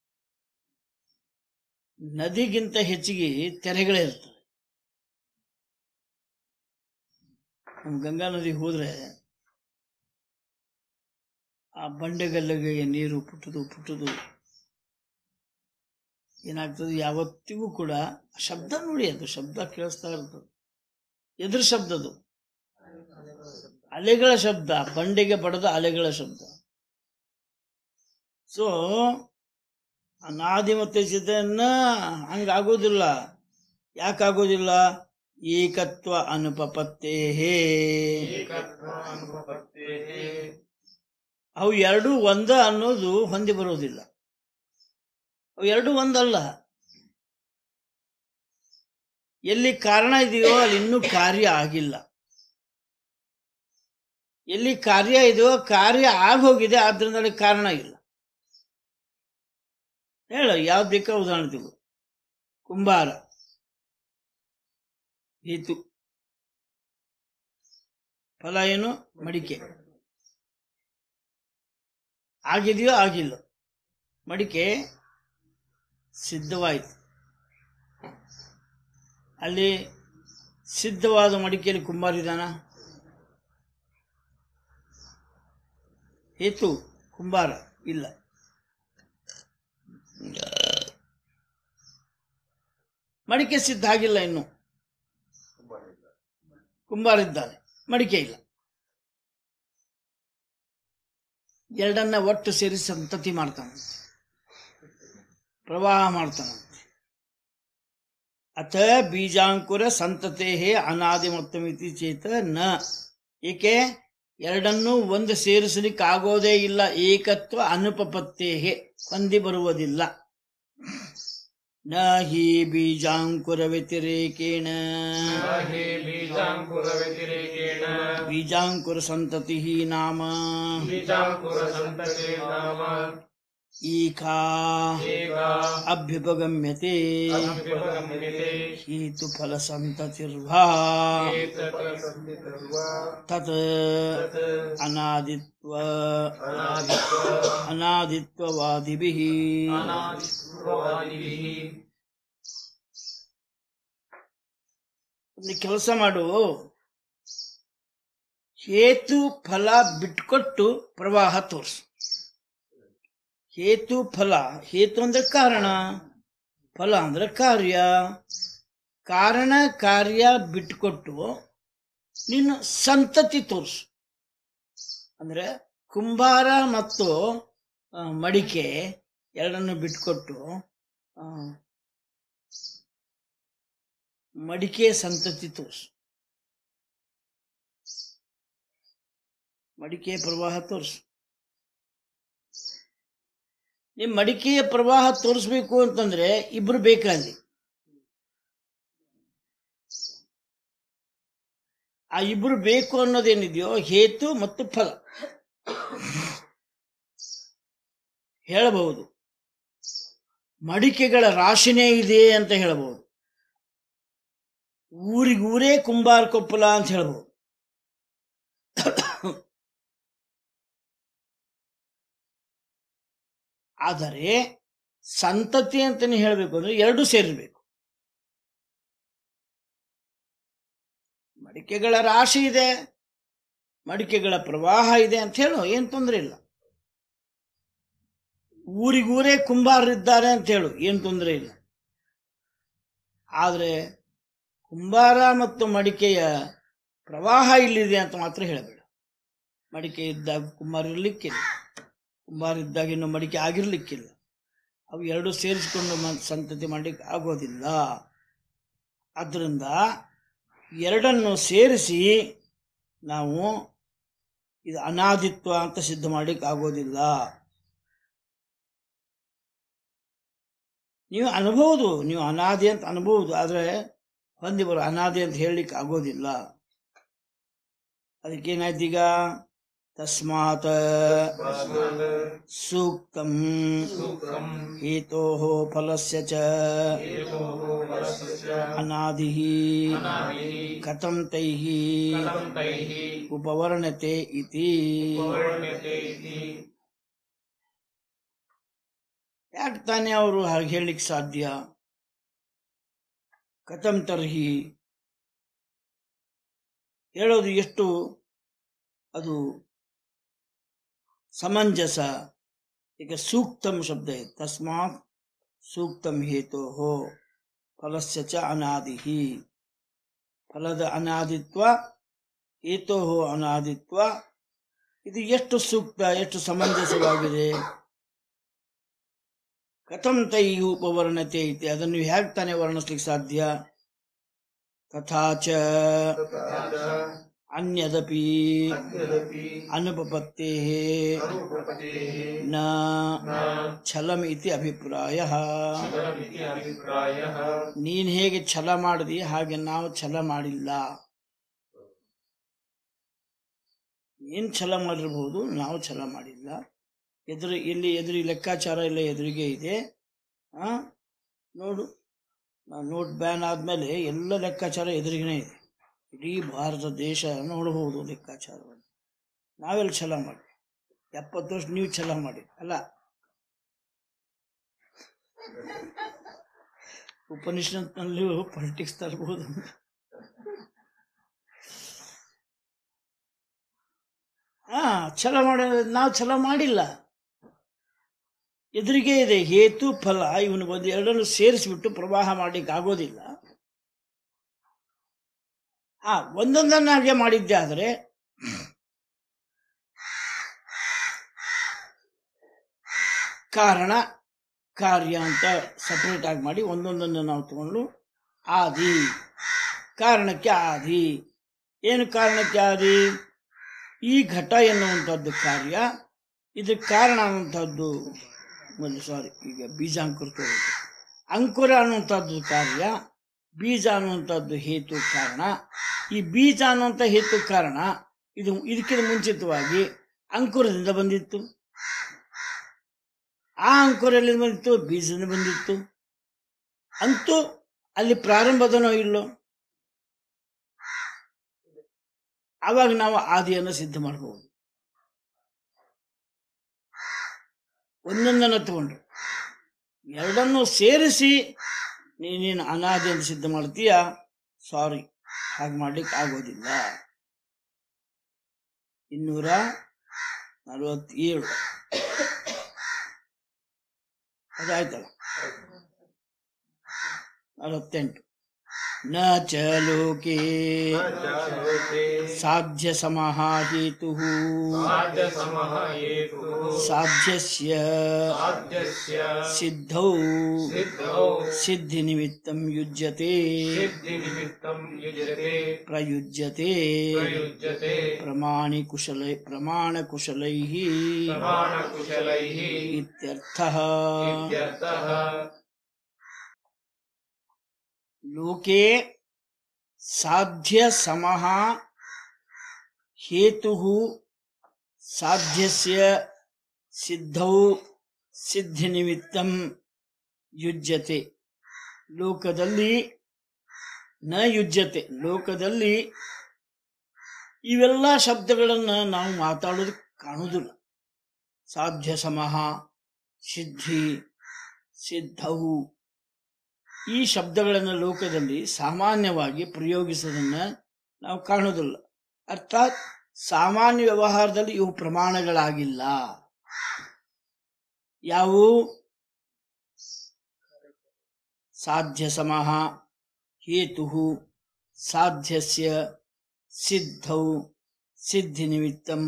ನದಿಗಿಂತ ಹೆಚ್ಚಿಗೆ ತೆರೆಗಳೇ ಇರ್ತವೆ ನಮ್ಮ ಗಂಗಾ ನದಿಗೆ ಹೋದ್ರೆ ಆ ಬಂಡೆಗಲ್ಲಿಗೆ ನೀರು ಪುಟ್ಟದು ಪುಟ್ಟದು ಏನಾಗ್ತದೆ ಯಾವತ್ತಿಗೂ ಕೂಡ ಶಬ್ದ ನೋಡಿ ಅದು ಶಬ್ದ ಕೇಳಿಸ್ತಾ ಇರ್ತದೆ ಎದುರು ಶಬ್ದದು ಅಲೆಗಳ ಶಬ್ದ ಬಂಡೆಗೆ ಬಡದ ಅಲೆಗಳ ಶಬ್ದ ಸೊ ಅನಾದಿ ಮತ್ತು ಚಿತೆಯನ್ನ ಹಂಗಾಗೋದಿಲ್ಲ ಯಾಕಾಗೋದಿಲ್ಲ ಏಕತ್ವ ಅನುಪಪತ್ತೇ ಏಕತ್ವಾನುಪತ್ತೇಃ ಅವು ಎರಡು ಒಂದ ಅನ್ನೋದು ಹೊಂದಿ ಬರೋದಿಲ್ಲ ಅವು ಎರಡು ಒಂದಲ್ಲ ಎಲ್ಲಿ ಕಾರಣ ಇದೆಯೋ ಅಲ್ಲಿ ಇನ್ನೂ ಕಾರ್ಯ ಆಗಿಲ್ಲ ಎಲ್ಲಿ ಕಾರ್ಯ ಇದೆಯೋ ಕಾರ್ಯ ಆಗೋಗಿದೆ ಆದ್ರಿಂದ ಅಲ್ಲಿ ಕಾರಣ ಇಲ್ಲ ಹೇಳ ಯಾವ್ದು ಬೇಕಾ ಉದಾಹರಣೆ ತಗೋ ಕುಂಬಾರ ಹೇತು ಫಲ ಏನು ಮಡಿಕೆ ಆಗಿದೆಯೋ ಆಗಿಲ್ಲ ಮಡಿಕೆ ಸಿದ್ಧವಾಯಿತು ಅಲ್ಲಿ ಸಿದ್ಧವಾದ ಮಡಿಕೆಯಲ್ಲಿ ಕುಂಬಾರಿದಾನ ಹೇತು ಕುಂಬಾರ ಇಲ್ಲ ಮಡಿಕೆ ಸಿದ್ಧ ಆಗಿಲ್ಲ ಇನ್ನು ಕುಂಬಾರಿದ್ದಾನೆ ಮಡಿಕೆ ಇಲ್ಲ ಎರಡನ್ನ ಒಟ್ಟು ಸೇರಿಸಿ ಸಂತತಿ ಮಾಡ್ತಾನಂತೆ ಪ್ರವಾಹ ಮಾಡ್ತಾನಂತೆ ಅಥ ಬೀಜಾಂಕುರ ಸಂತತೆ ಅನಾದಿ ಮತ್ತು ಮಿತಿ ಚೇತ ನ ಏಕೆ ಎರಡನ್ನೂ ಒಂದು ಸೇರಿಸಲಿಕ್ಕೆ ಆಗೋದೇ ಇಲ್ಲ ಏಕತ್ವ ಅನುಪಪತ್ತೇ ಹೊಂದಿ ಬರುವುದಿಲ್ಲ ನ ಹಿ ಬೀಜಾಂಕುರ ವ್ಯತಿರೇಕೇಣ न हि बीजाङ्कुरव्यतिरेकेण ಬೀಜಾಂಕುರ ಸಂತತಿ ನಾಮ बीजाङ्कुरसन्तते नाम ಈಕಾ एका ಅಭ್ಯುಪಗಮ್ಯತೆ अभ्युपगम्यते ಹೇತು ಫಲ ಸಂತತಿರ್ವಾ एतत् ತತ್ तत् ಅನಾದಿತ್ವ अनादित्व ಅನಾದಿತ್ವವಾದಿಭಿಃ अनादित्ववादिभिः ಒಂದು ಕೆಲಸ ಮಾಡು ಹೇತು ಫಲ ಬಿಟ್ಕೊಟ್ಟು ಪ್ರವಾಹ ತೋರಿಸು ಹೇತು ಫಲ ಹೇತು ಅಂದ್ರೆ ಕಾರಣ ಫಲ ಅಂದ್ರೆ ಕಾರ್ಯ ಕಾರಣ ಕಾರ್ಯ ಬಿಟ್ಕೊಟ್ಟು ನೀನು ಸಂತತಿ ತೋರಿಸು ಅಂದ್ರೆ ಕುಂಬಾರ ಮತ್ತು ಆ, ಮಡಿಕೆ ಎರಡನ್ನು ಬಿಟ್ಕೊಟ್ಟು ಆ, ಮಡಿಕೆ ಸಂತತಿ ತೋರಿಸು ಮಡಿಕೆ ಪ್ರವಾಹ ತೋರಿಸು ನಿಮ್ ಮಡಿಕೆಯ ಪ್ರವಾಹ ತೋರಿಸ್ಬೇಕು ಅಂತಂದ್ರೆ ಇಬ್ರು ಬೇಕಲ್ಲಿ ಆ ಇಬ್ರು ಬೇಕು ಅನ್ನೋದೇನಿದೆಯೋ ಹೇತು ಮತ್ತು ಫಲ ಹೇಳಬಹುದು ಮಡಿಕೆಗಳ ರಾಶಿನೇ ಇದೆ ಅಂತ ಹೇಳಬಹುದು ಊರಿಗೂರೇ ಕುಂಬಾರ ಕೊಪ್ಪಲ ಅಂತ ಹೇಳ್ಬೋದು ಆದರೆ ಸಂತತಿ ಅಂತಾನೆ ಹೇಳಬೇಕು ಅಂದ್ರೆ ಎರಡು ಸೇರಿರ್ಬೇಕು ಮಡಿಕೆಗಳ ರಾಶಿ ಇದೆ ಮಡಿಕೆಗಳ ಪ್ರವಾಹ ಇದೆ ಅಂತ ಹೇಳು ಏನ್ ತೊಂದರೆ ಇಲ್ಲ ಊರಿಗೂರೇ ಕುಂಬಾರರಿದ್ದಾರೆ ಅಂತ ಹೇಳು ಏನ್ ತೊಂದರೆ ಇಲ್ಲ ಆದ್ರೆ ಕುಂಬಾರ ಮತ್ತು ಮಡಿಕೆಯ ಪ್ರವಾಹ ಇಲ್ಲಿದೆ ಅಂತ ಮಾತ್ರ ಹೇಳಬೇಡ ಮಡಿಕೆ ಇದ್ದಾಗ ಕುಂಬಾರ ಇರ್ಲಿಕ್ಕಿಲ್ಲ ಕುಂಬಾರ ಇದ್ದಾಗ ಇನ್ನು ಮಡಿಕೆ ಆಗಿರ್ಲಿಕ್ಕಿಲ್ಲ ಅವು ಎರಡು ಸೇರಿಸಿಕೊಂಡು ಮ- ಸಂತತಿ ಮಾಡಲಿಕ್ಕೆ ಆಗೋದಿಲ್ಲ ಆದ್ದರಿಂದ ಎರಡನ್ನು ಸೇರಿಸಿ ನಾವು ಇದು ಅನಾದಿತ್ವ ಅಂತ ಸಿದ್ಧ ಮಾಡ್ಲಿಕ್ಕೆ ಆಗೋದಿಲ್ಲ ನೀವು ಅನ್ಬೋದು ನೀವು ಅನಾದಿ ಅಂತ ಅನ್ಬೋದು ಆದ್ರೆ ಹೊಂದಿ ಬರೋ ಅನಾದಿ ಅಂತ ಹೇಳಲಿಕ್ಕೆ ಆಗೋದಿಲ್ಲ ಅದಕ್ಕೇನಾಯ್ತು ಈಗ ತಸ್ಮಾತ್ तस्मात् ಸೂಕ್ತಂ सूक्तम् ಹೇತೋಃ ಫಲಸ್ಯ ಚ हेतोः फलस्य च ಅನಾದಿಃ अनादिः ಕಥಂ ತೈಃ कथं तैः ಉಪವರ್ಣತೆ ಇತಿ उपवर्ण्यते इति ಯಾಕೆ ತಾನೇ ಅವರು ಹಾಗೆ ಹೇಳಲಿಕ್ಕೆ ಸಾಧ್ಯ ಕಥಂ ತರ್ಹಿ ಹೇಳೋದು ಎಷ್ಟು ಅದು ಸಮಂಜಸ ಈಗ ಸೂಕ್ತಂ ಶಬ್ದ ಇದೆ ತಸ್ಮಾತ್ ಸೂಕ್ತಂ ಹೇತೋ ಫಲಸ್ಯ ಚ ಅನಾದಿಹಿ ಫಲದ ಅನಾದಿತ್ವ ಹೇತೋ ಅನಾದಿತ್ವ ಇದು ಎಷ್ಟು ಸೂಕ್ತ ಎಷ್ಟು ಸಮಂಜಸವಾಗಿದೆ ಕಥಂ ತೈ ಉಪವರ್ಣತೆ ಐತಿ ಅದನ್ನು ಹೇಗೆ ತಾನೇ ವರ್ಣಿಸ್ಲಿಕ್ಕೆ ಸಾಧ್ಯ ತಥಾ ಚ तथा च ಅನ್ಯದಪಿ यदपि ಅನುಪಪತ್ತೇ अनुपपतेः ನ ಛಲಂ ಇತಿ ಅಭಿಪ್ರಾಯ फलमिति अभिप्रायः ನೀನ್ ಹೇಗೆ ಛಲ ಮಾಡಿದಿ ಹಾಗೆ ನಾವು ಛಲ ಮಾಡಿಲ್ಲ ನೀನ್ ಛಲ ಮಾಡಿರ್ಬೋದು ನಾವು ಛಲ ಮಾಡಿಲ್ಲ ಎದುರು ಇಲ್ಲಿ ಎದುರು ಲೆಕ್ಕಾಚಾರ ಎಲ್ಲ ಎದುರಿಗೆ ಇದೆ ಆ ನೋಡು ನಾ- ನೋಟ್ ಬ್ಯಾನ್ ಆದ್ಮೇಲೆ ಎಲ್ಲ ಲೆಕ್ಕಾಚಾರ ಎದುರಿಗೇ ಇದೆ ಇಡೀ ಭಾರತ ದೇಶ ನೋಡಬಹುದು ಲೆಕ್ಕಾಚಾರವನ್ನು ನಾವೆಲ್ಲ ಛಲ ಮಾಡಿ ಎಪ್ಪತ್ತು ವರ್ಷ ನೀವು ಛಲ ಮಾಡಿ ಅಲ್ಲ ಉಪನಿಷತ್ನಲ್ಲಿಯೂ ಪೊಲಿಟಿಕ್ಸ್ ತರಬಹುದು ಹಾ ಛಲ ಮಾಡ ನಾವು ಛಲ ಮಾಡಿಲ್ಲ ಎದುರಿಗೆ ಇದೆ ಹೇತು ಫಲ ಇವನು ಒಂದು ಎರಡನ್ನು ಸೇರಿಸಿಬಿಟ್ಟು ಪ್ರವಾಹ ಮಾಡ್ಲಿಕ್ಕೆ ಆಗೋದಿಲ್ಲ ಹಾ ಒಂದೊಂದನ್ನಾಗೆ ಮಾಡಿದ್ದೆ ಆದರೆ ಕಾರಣ ಕಾರ್ಯ ಅಂತ ಸಪ್ರೇಟ್ ಆಗಿ ಮಾಡಿ ಒಂದೊಂದನ್ನು ನಾವು ತಗೊಂಡು ಆದಿ ಕಾರಣಕ್ಕೆ ಆದಿ ಏನು ಕಾರಣಕ್ಕೆ ಆದಿ ಈ ಘಟ ಎನ್ನುವಂಥದ್ದು ಕಾರ್ಯ ಇದಕ್ಕೆ ಕಾರಣ ಅನ್ನುವಂಥದ್ದು ಒಂದು ಸಾರಿ ಈಗ ಬೀಜಾಂಕುರ ತಗೋಬೇಕು ಅಂಕುರ ಅನ್ನುವಂಥದ್ದು ಕಾರ್ಯ ಬೀಜ ಅನ್ನುವಂಥದ್ದು ಹೇತು ಕಾರಣ ಈ ಬೀಜ ಅನ್ನುವಂಥ ಹೇತು ಕಾರಣ ಇದು ಇದಕ್ಕಿಂತ ಮುಂಚಿತವಾಗಿ ಅಂಕುರದಿಂದ ಬಂದಿತ್ತು ಆ ಅಂಕುರ ಎಲ್ಲಿಂದ ಬಂದಿತ್ತು ಬೀಜದಿಂದ ಬಂದಿತ್ತು ಅಂತೂ ಅಲ್ಲಿ ಪ್ರಾರಂಭದನೋ ಇಲ್ಲೋ ಆವಾಗ ನಾವು ಆದಿಯನ್ನು ಸಿದ್ಧ ಮಾಡಬಹುದು ಒಂದೊಂದನ್ನು ತಗೊಂಡು ಎರಡನ್ನು ಸೇರಿಸಿ ನೀನೇನು ಅನಾದಿ ಅಂತ ಸಿದ್ಧ ಮಾಡ್ತೀಯ ಸಾರಿ ಹಾಗೆ ಮಾಡ್ಲಿಕ್ಕೆ ಆಗೋದಿಲ್ಲ ಇನ್ನೂರ ನಲವತ್ತೇಳು ಅದಾಯ್ತಲ್ಲ ನಲವತ್ತೆಂಟು ನ ಚ ಲೋಕೆ लोके ಸಾಧ್ಯ ಸಮಃ ಹೇತು साध्यसमः हेतुः ಸಾಧ್ಯಸ್ಯ साध्यस्य ಸಿದ್ಧೌ सिद्धौ ಸಿದ್ಧಿ ನಿಮಿತ್ತಂ ಯುಜ್ಯತೆ सिद्धिनिमित्तं युज्यते ಪ್ರಯುಜ್ಯತೆ प्रयुज्यते ಪ್ರಮಾಣಿ ಕುಶಲ ಪ್ರಮಾಣ ಕುಶಲೈ प्रमाणकुशलैः ಇತ್ಯರ್ಥ इत्यर्थः ಲೋಕೆ ಸಾಧ್ಯ ಸಮಃ ಹೇತು ಸಾಧ್ಯಸ್ಯ ಸಿದ್ಧೌ ಸಿದ್ಧಿ ನಿಮಿತ್ತಂ ಯುಜ್ಯತೆ ಲೋಕದಲ್ಲಿ ನ ಯುಜ್ಯತೆ ಲೋಕದಲ್ಲಿ ಇವೆಲ್ಲ ಶಬ್ದಗಳನ್ನು ನಾವು ಮಾತಾಡೋದು ಕಾಣುವುದಿಲ್ಲ ಸಾಧ್ಯ ಸಮಃ ಸಿದ್ಧಿ ಸಿದ್ಧವು ಈ ಶಬ್ದಗಳನ್ನು ಲೋಕದಲ್ಲಿ ಸಾಮಾನ್ಯವಾಗಿ ಪ್ರಯೋಗಿಸೋದನ್ನ ನಾವು ಕಾಣುವುದಿಲ್ಲ ಅರ್ಥಾತ್ ಸಾಮಾನ್ಯ ವ್ಯವಹಾರದಲ್ಲಿ ಇವು ಪ್ರಮಾಣಗಳಾಗಿಲ್ಲ ಯಾವುವು ಸಾಧ್ಯ ಸಮಃ ಹೇತು ಸಾಧ್ಯಸ್ಯ ಸಿದ್ಧೌ ಸಿದ್ಧಿ ನಿಮಿತ್ತಂ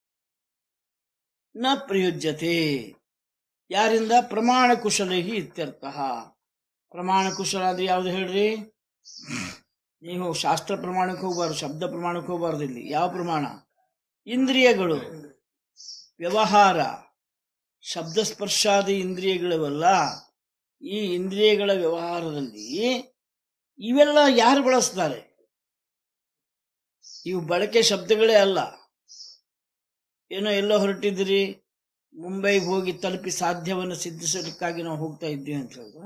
ನ ಪ್ರಯುಜ್ಯತೆ ಯಾರಿಂದ ಪ್ರಮಾಣ ಕುಶಲೈ ಇತ್ಯರ್ಥ ಪ್ರಮಾಣ ಕುಶಲ ಅಂದ್ರೆ ಯಾವ್ದು ಹೇಳ್ರಿ ನೀವು ಶಾಸ್ತ್ರ ಪ್ರಮಾಣಕ್ಕೆ ಹೋಗ್ಬಾರ್ದು ಶಬ್ದ ಪ್ರಮಾಣಕ್ಕೆ ಹೋಗ್ಬಾರ್ದು ಇಲ್ಲಿ ಯಾವ ಪ್ರಮಾಣ ಇಂದ್ರಿಯಗಳು ವ್ಯವಹಾರ ಶಬ್ದ ಸ್ಪರ್ಶಾದಿ ಇಂದ್ರಿಯಗಳವಲ್ಲ ಈ ಇಂದ್ರಿಯಗಳ ವ್ಯವಹಾರದಲ್ಲಿ ಇವೆಲ್ಲ ಯಾರು ಬಳಸ್ತಾರೆ ಇವು ಬಳಕೆ ಶಬ್ದಗಳೇ ಅಲ್ಲ ಏನೋ ಎಲ್ಲೋ ಹೊರಟಿದ್ದೀರಿ ಮುಂಬೈಗೆ ಹೋಗಿ ತಲುಪಿ ಸಾಧ್ಯವನ್ನು ಸಿದ್ಧಿಸಲಿಕ್ಕಾಗಿ ನಾವು ಹೋಗ್ತಾ ಇದ್ದೀವಿ ಅಂತ ಹೇಳಿದ್ರು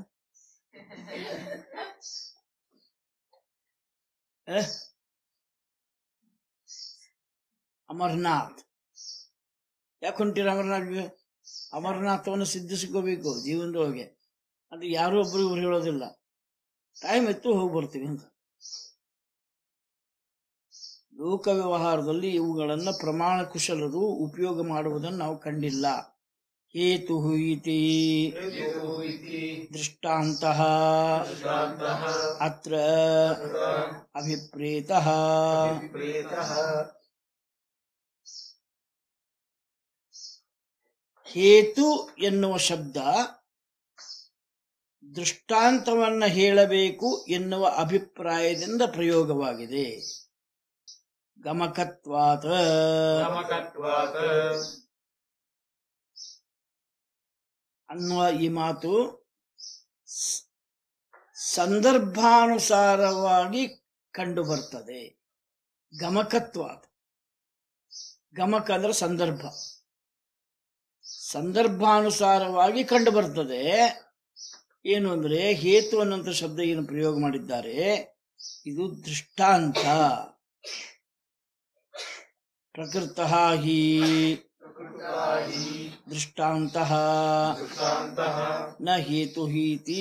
ಏ? ಅಮರನಾಥ್ ಯಾಕೆ ಹೊಂಟಿರ ಅಮರನಾಥ್ಗೆ ಅಮರನಾಥವನ್ನು ಸಿದ್ಧಿಸ್ಕೋಬೇಕು ಜೀವನದೊಳಗೆ ಅದು ಯಾರೋ ಒಬ್ರು ಇವ್ರು ಹೇಳೋದಿಲ್ಲ ಟೈಮ್ ಎತ್ತು ಹೋಗಿ ಬರ್ತೀವಿ ಅಂತ ಲೋಕ ವ್ಯವಹಾರದಲ್ಲಿ ಇವುಗಳನ್ನ ಪ್ರಮಾಣ ಕುಶಲರು ಉಪಯೋಗ ಮಾಡುವುದನ್ನು ನಾವು ಕಂಡಿಲ್ಲ ಹೇತು ಇತಿ हेतुः इति ದೃಷ್ಟಾಂತ दृष्टान्तः ಅತ್ರ ಅಭಿಪ್ರೇತ प्रेतः ಹೇತು ಎನ್ನುವ ಶಬ್ದ ದೃಷ್ಟಾಂತವನ್ನ ಹೇಳಬೇಕು ಎನ್ನುವ ಅಭಿಪ್ರಾಯದಿಂದ ಪ್ರಯೋಗವಾಗಿದೆ ಗಮಕತ್ವಾತ समकत्वात् ಅನ್ನುವ ಈ ಮಾತು ಸ್- ಸಂದರ್ಭಾನುಸಾರವಾಗಿ ಕಂಡು ಬರ್ತದೆ ಗಮಕತ್ವಾತ್ ಗಮಕ ಅಂದ್ರೆ ಸಂದರ್ಭ ಸಂದರ್ಭಾನುಸಾರವಾಗಿ ಕಂಡು ಬರ್ತದೆ ಏನು ಅಂದ್ರೆ ಹೇತು ಅನ್ನುವಂಥ ಶಬ್ದ ಏನು ಪ್ರಯೋಗ ಮಾಡಿದ್ದಾರೆ ಇದು ದೃಷ್ಟಾಂತ ಪ್ರಕೃತ ಹಿ ದೃಷ್ಟಾಂತ दृष्टान्तः ನ ಹೇತು ಹೀತಿ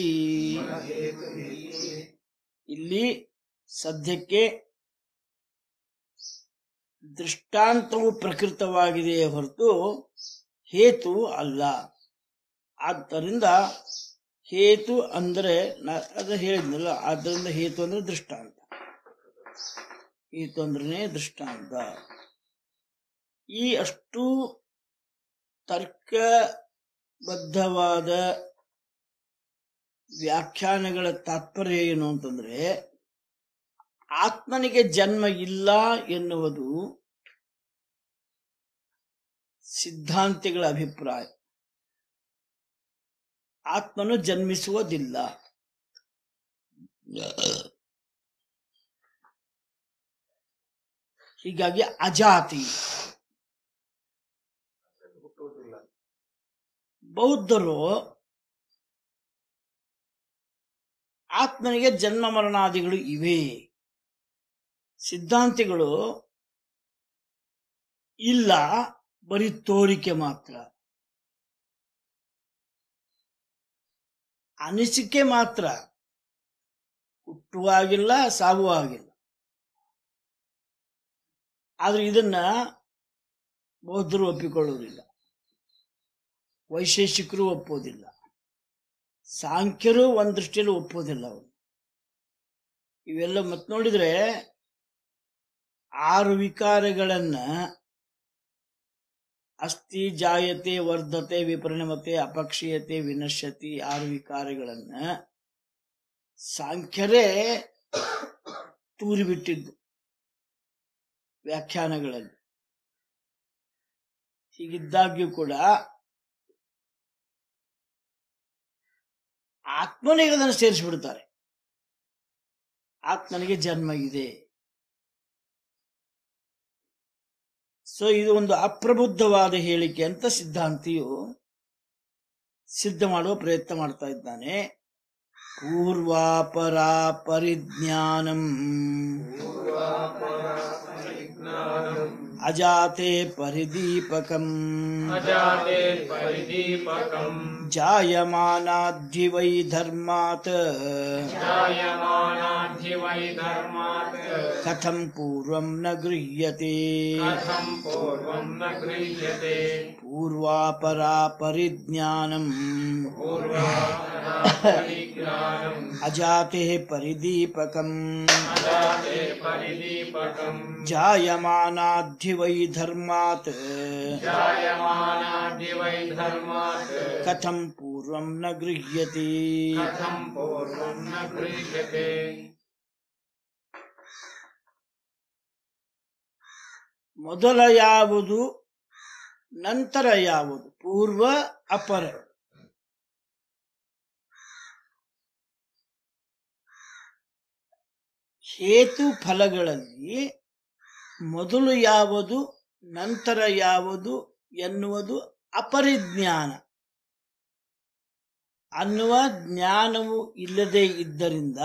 ಇಲ್ಲಿ ಸದ್ಯಕ್ಕೆ ದೃಷ್ಟಾಂತವು ಪ್ರಕೃತವಾಗಿದೆಯೇ ಹೊರತು ಹೇತು ಅಲ್ಲ ಆದ್ದರಿಂದ ಹೇತು ಅಂದ್ರೆ ನ- ಅದು ಹೇಳಿದ್ನಲ್ಲ ಆದ್ದರಿಂದ ಹೇತು ಅಂದ್ರೆ ದೃಷ್ಟಾಂತ ಹೇತು ಅಂದ್ರೆ ದೃಷ್ಟಾಂತ ಈ ಅಷ್ಟು ತರ್ಕಬದ್ಧವಾದ ವ್ಯಾಖ್ಯಾನಗಳ ತಾತ್ಪರ್ಯ ಏನು ಅಂತಂದ್ರೆ ಆತ್ಮನಿಗೆ ಜನ್ಮ ಇಲ್ಲ ಎನ್ನುವುದು ಸಿದ್ಧಾಂತಿಗಳ ಅಭಿಪ್ರಾಯ ಆತ್ಮನು ಜನ್ಮಿಸುವುದಿಲ್ಲ ಹೀಗಾಗಿ ಅಜಾತಿ ಹುಟ್ಟುವುದಿಲ್ಲ ಬೌದ್ಧರು ಆತ್ಮನಿಗೆ ಜನ್ಮ ಮರಣಾದಿಗಳು ಇವೆ ಸಿದ್ಧಾಂತಿಗಳು ಇಲ್ಲ ಬರೀ ತೋರಿಕೆ ಮಾತ್ರ ಅನಿಸಿಕೆ ಮಾತ್ರ ಹುಟ್ಟುವಾಗಿಲ್ಲ ಸಾಗುವಾಗಿಲ್ಲ ಆದ್ರೆ ಇದನ್ನ ಬೌದ್ಧರು ಒಪ್ಪಿಕೊಳ್ಳುವುದಿಲ್ಲ ವೈಶೇಷಿಕರು ಒಪ್ಪೋದಿಲ್ಲ ಸಾಂಖ್ಯರು ಒಂದ್ ದೃಷ್ಟಿಯಲ್ಲಿ ಒಪ್ಪೋದಿಲ್ಲ ಅವರು ಇವೆಲ್ಲ ಮತ್ ನೋಡಿದ್ರೆ ಆರು ವಿಕಾರಗಳನ್ನ ಅಸ್ಥಿ ಜಾಯತೆ ವರ್ಧತೆ ವಿಪರಿಣಮತೆ ಅಪಕ್ಷೀಯತೆ ವಿನಶ್ಯತಿ ಆರು ವಿಕಾರಗಳನ್ನ ಸಾಂಖ್ಯರೇ ತೂರಿಬಿಟ್ಟಿದ್ದು ವ್ಯಾಖ್ಯಾನಗಳಲ್ಲಿ ಹೀಗಿದ್ದಾಗ್ಯೂ ಕೂಡ ಆತ್ಮನಿಗೆ ಅದನ್ನು ಸೇರಿಸಿಬಿಡ್ತಾರೆ ಆತ್ಮನಿಗೆ ಜನ್ಮ ಇದೆ ಸೊ ಇದು ಒಂದು ಅಪ್ರಬುದ್ಧವಾದ ಹೇಳಿಕೆ ಅಂತ ಸಿದ್ಧಾಂತಿಯು ಸಿದ್ಧ ಮಾಡುವ ಪ್ರಯತ್ನ ಮಾಡ್ತಾ ಇದ್ದಾನೆ ಪೂರ್ವಾಪರಾ ಪರಿಜ್ಞಾನಂ ಅಜಾತೆ ಪರಿದೀಪಕಂ अजाते परिदीपकम् ಜಾಯಮಾನಾಧಿ ವೈ ಧರ್ಮಾತ್ जायमानाद्धि वै धर्मात् ಕಥಂ ಪೂರ್ವಂ ನ ಗೃಹ್ಯತೆ कथम् पूर्वम् न गृह्यते ಪೂರ್ವಾಪರಾ ಪರಿಜ್ಞಾನಂ पूर्वापरापरिज्ञानम् ಅಜಾತೆ ಪರಿದೀಪಕಂ अजाते परिदीपकम् ಜಾಯಮಾನಾಧಿ ವೈ ಧರ್ಮಾತ್ जायमानाद्धि वै धर्मात् ಕಥಂ ಪೂರ್ವಂ ನ ಗೃಹ್ಯತೆ कथम् पूर्वम् न गृह्यते ಮೊದಲ ಯಾವುದು ನಂತರ ಯಾವುದು ಪೂರ್ವ ಅಪರ ಹೇತು ಫಲಗಳಲ್ಲಿ ಮೊದಲು ಯಾವುದು ನಂತರ ಯಾವುದು ಎನ್ನುವುದು ಅಪರಿಜ್ಞಾನ ಅನ್ನುವ ಜ್ಞಾನವು ಇಲ್ಲದೆ ಇದ್ದರಿಂದ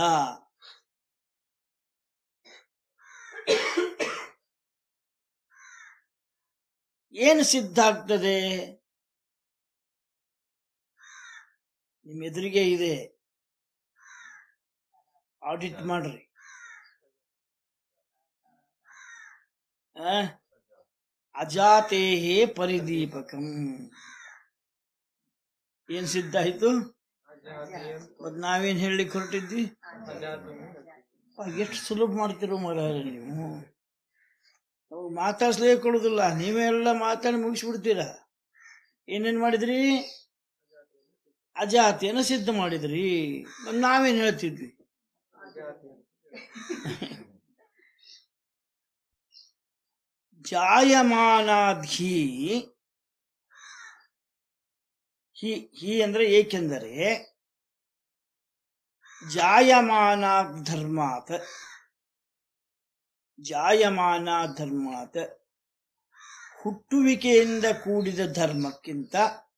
ಏನು ಸಿದ್ಧ ಆಗ್ತದೆ ನಿಮ್ಮ ಎದುರಿಗೆ ಇದೆ ಆಡಿಟ್ ಮಾಡ್ರಿ ಆ? ಅಜಾತೇಹೇ ಪರಿದೀಪಕಂ ಏನ್ ಸಿದ್ಧ ಆಯ್ತು ಮತ್ ನಾವೇನ್ ಹೇಳಲಿಕ್ಕೆ ಹೊರಟಿದ್ವಿ ಎಷ್ಟು ಸುಲಭ ಮಾಡ್ತಿರೋ ಮರ ನೀವು ನಾವು ಮಾತಾಡ್ಸ್ಲೇ ಕೊಡುದಿಲ್ಲ ನೀವೆಲ್ಲ ಮಾತಾಡಿ ಮುಗಿಸ್ಬಿಡ್ತೀರಾ ಏನೇನ್ ಮಾಡಿದ್ರಿ ಅಜಾತಿಯನ್ನು ಸಿದ್ಧ ಮಾಡಿದ್ರಿ ಮತ್ತ್ ನಾವೇನ್ ಹೇಳ್ತಿದ್ವಿ ಜಾಯಮಾನಾಧಿ ಹಿ ಹಿ ಅಂದ್ರೆ ಏಕೆಂದರೆ ಜಾಯಮಾನ ಧರ್ಮಾತ್ ಜಾಯಮಾನ ಧರ್ಮಾತ್ ಹುಟ್ಟುವಿಕೆಯಿಂದ ಕೂಡಿದ ಧರ್ಮಕ್ಕಿಂತ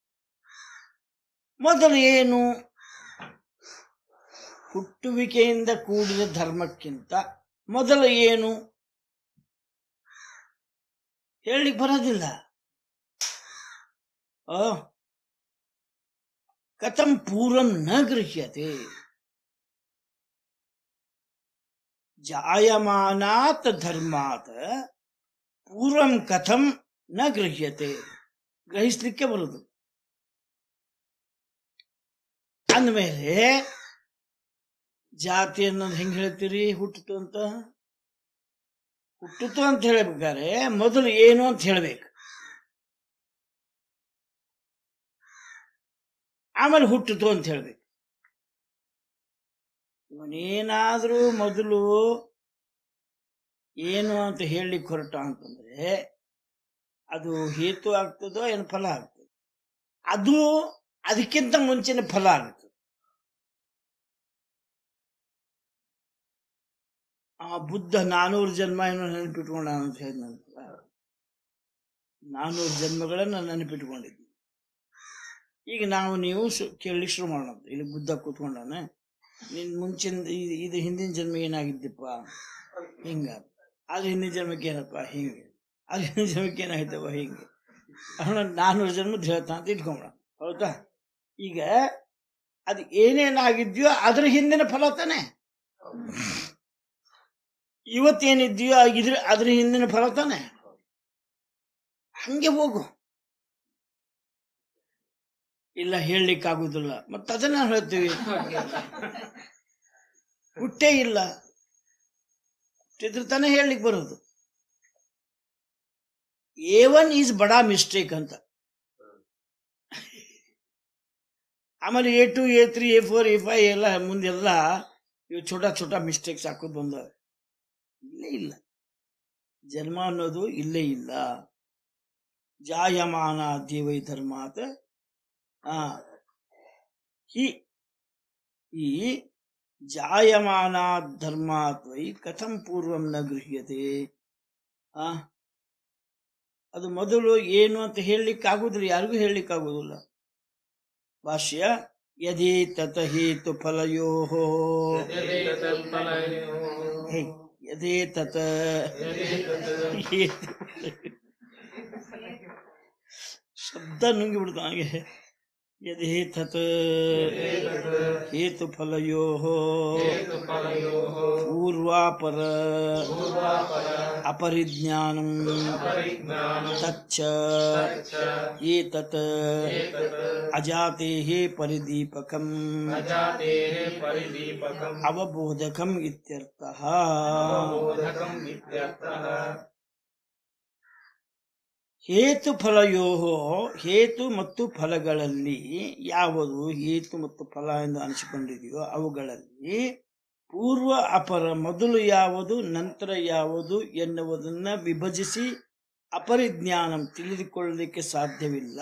ಮೊದಲು ಏನು ಹುಟ್ಟುವಿಕೆಯಿಂದ ಕೂಡಿದ ಧರ್ಮಕ್ಕಿಂತ ಮೊದಲು ಏನು ಹೇಳಲಿಕ್ಕೆ ಬರೋದಿಲ್ಲ ಆ ಕಥಂ ಪೂರ್ವಂ ನ ಗೃಹ್ಯತೆ ಜಾಯಮಾನಾತ್ ಧರ್ಮಾತ್ ಪೂರ್ವಂ ಕಥಂ ನ ಗೃಹ್ಯತೆ ಗ್ರಹಿಸ್ಲಿಕ್ಕೆ ಬರುದು ಅಂದಮೇಲೆ ಜಾತಿ ಅನ್ನೋದು ಹೆಂಗ್ ಹೇಳ್ತೀರಿ ಹುಟ್ಟಿತು ಅಂತ ಹುಟ್ಟಿತು ಅಂತ ಹೇಳ್ಬೇಕಾದ್ರೆ ಮೊದಲು ಏನು ಅಂತ ಹೇಳ್ಬೇಕು ಆಮೇಲೆ ಹುಟ್ಟಿತು ಅಂತ ಹೇಳ್ಬೇಕು ಇವನೇನಾದ್ರೂ ಮೊದಲು ಏನು ಅಂತ ಹೇಳಲಿಕ್ಕೆ ಹೊರಟ ಅಂತಂದ್ರೆ ಅದು ಹೇತು ಆಗ್ತದೋ ಏನು ಫಲ ಆಗ್ತದೆ ಅದು ಅದಕ್ಕಿಂತ ಮುಂಚಿನ ಫಲ ಆಗ್ತದೆ ಆ ಬುದ್ಧ ನಾನೂರು ಜನ್ಮ ಏನೋ ನೆನಪಿಟ್ಕೊಂಡ ಅಂತ ಹೇಳಿದ್ನಂತಲ್ಲ ನಾನೂರು ಜನ್ಮಗಳನ್ನ ನೆನಪಿಟ್ಕೊಂಡಿದ್ವಿ ಈಗ ನಾವು ನೀವು ಶು- ಕೇಳಲಿಕ್ಕೆ ಶುರು ಮಾಡೋಣ ಇಲ್ಲಿ ಬುದ್ಧ ಕೂತ್ಕೊಂಡಾನೆ ನಿನ್ ಮುಂಚಿನ ಇದ್- ಇದು ಹಿಂದಿನ ಜನ್ಮ ಏನಾಗಿದ್ದಪ್ಪ ಹಿಂಗ ಅದ್ರ ಹಿಂದಿನ ಜನ್ಮಕ್ಕೆ ಏನಪ್ಪ ಹಿಂಗೆ ಅದ್ರ ಹಿಂದಿನ ಜನ್ಮಕ್ಕೆ ಏನಾಯ್ತಪ್ಪ ಹಿಂಗೆ ಅವನ ನಾನೂರು ಜನ್ಮದ ಹೇಳ್ತಾ ಅಂತ ಇಟ್ಕೊಂಡ ಹೌದಾ ಈಗ ಅದು ಏನೇನಾಗಿದ್ಯೋ ಅದ್ರ ಹಿಂದಿನ ಫಲ ತಾನೆ ಇವತ್ತೇನಿದ್ಯೋ ಇದ್ರ ಅದ್ರ ಹಿಂದಿನ ಫಲ ತಾನೆ ಹಂಗೆ ಹೋಗು ಇಲ್ಲ ಹೇಳಲಿಕ್ಕೆ ಆಗುದಿಲ್ಲ ಮತ್ತೆ ಅದನ್ನ ಹೇಳ್ತೀವಿ ಹುಟ್ಟೇ ಇಲ್ಲ ಹುಟ್ಟಿದ್ರೆ ತಾನೇ ಹೇಳಲಿಕ್ಕೆ ಬರೋದು ಎ ಒನ್ ಈಸ್ ಬಡಾ ಮಿಸ್ಟೇಕ್ ಅಂತ ಆಮೇಲೆ A two A three A four A five ಎಲ್ಲ ಮುಂದೆಲ್ಲ ಇವು ಛೋಟಾ ಛೋಟಾ ಮಿಸ್ಟೇಕ್ಸ್ ಹಾಕೋದು ಬಂದವೆ ಇಲ್ಲೇ ಇಲ್ಲ ಜನ್ಮ ಅನ್ನೋದು ಇಲ್ಲೇ ಇಲ್ಲ ಜಾಯಮಾನ ದೇವೈ ಧರ್ಮಾತ್ ಆ ಹಿ ಈ ಜಾಯಮಾನ ಧರ್ಮಾತ್ ವೈ ಕಥಂ ಪೂರ್ವಂ ನ ಗೃಹ್ಯತೆ ಆ ಅದು ಮೊದಲು ಏನು ಅಂತ ಹೇಳಲಿಕ್ಕೆ ಆಗುದಿಲ್ಲ ಯಾರಿಗೂ ಹೇಳಲಿಕ್ಕೆ ಆಗುದಿಲ್ಲ ಭಾಷ್ಯ ಯದಿ ತತ ಹೇತು ಫಲಯೋ ಹೇ ಯದೇ ತತ ಹೇತು ಶಬ್ದ ನುಂಗಿ ಬಿಡ್ತು ಹಾಗೆ ಯದಿ ತತ್ ಹೇತು ಫಲಯೋ ಪೂರ್ವಾಪರ ಅಪರಿಜ್ಞಾನಂ ತಚ್ಚ ಏತತ್ ಅಜಾತೇಃ ಪರಿದೀಪಕಂ ಅಜಾತೇಃ ಪರಿದೀಪಕಂ ಅವಬೋಧಕಂ ಇತ್ಯರ್ಥಃ ಬೋಧಕಂ ಇತ್ಯರ್ಥಃ ಹೇತು ಫಲಯೋ ಹೇತು ಮತ್ತು ಫಲಗಳಲ್ಲಿ ಯಾವುದು ಹೇತು ಮತ್ತು ಫಲ ಎಂದು ಅನಿಸಿಕೊಂಡಿದೆಯೋ ಅವುಗಳಲ್ಲಿ ಪೂರ್ವ ಅಪರ ಮೊದಲು ಯಾವುದು ನಂತರ ಯಾವುದು ಎನ್ನುವುದನ್ನ ವಿಭಜಿಸಿ ಅಪರಿಜ್ಞಾನಂ ತಿಳಿದುಕೊಳ್ಳಲಿಕ್ಕೆ ಸಾಧ್ಯವಿಲ್ಲ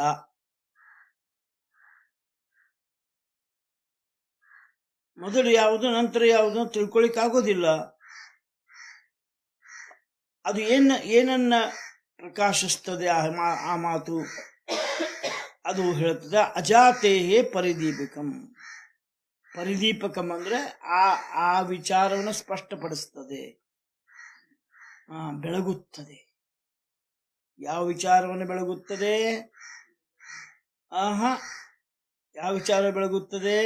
ಮೊದಲು ಯಾವುದು ನಂತರ ಯಾವುದು ಅಂತ ತಿಳ್ಕೊಳ್ಳಿಕ್ ಆಗೋದಿಲ್ಲ ಅದು ಏನ ಏನನ್ನ ಪ್ರಕಾಶಿಸ್ತದೆ ಆ ಮಾ- ಆ ಮಾತು ಅದು ಹೇಳ್ತದೆ ಅಜಾತೇಹೇ ಪರಿದೀಪಕಂ ಪರಿದೀಪಕಂ ಅಂದ್ರೆ ಆ ಆ ವಿಚಾರವನ್ನು ಸ್ಪಷ್ಟಪಡಿಸ್ತದೆ ಆ, ಬೆಳಗುತ್ತದೆ ಯಾವ ವಿಚಾರವನ್ನು ಬೆಳಗುತ್ತದೆ ಆಹಾ ಯಾವ ವಿಚಾರ ಬೆಳಗುತ್ತದೆ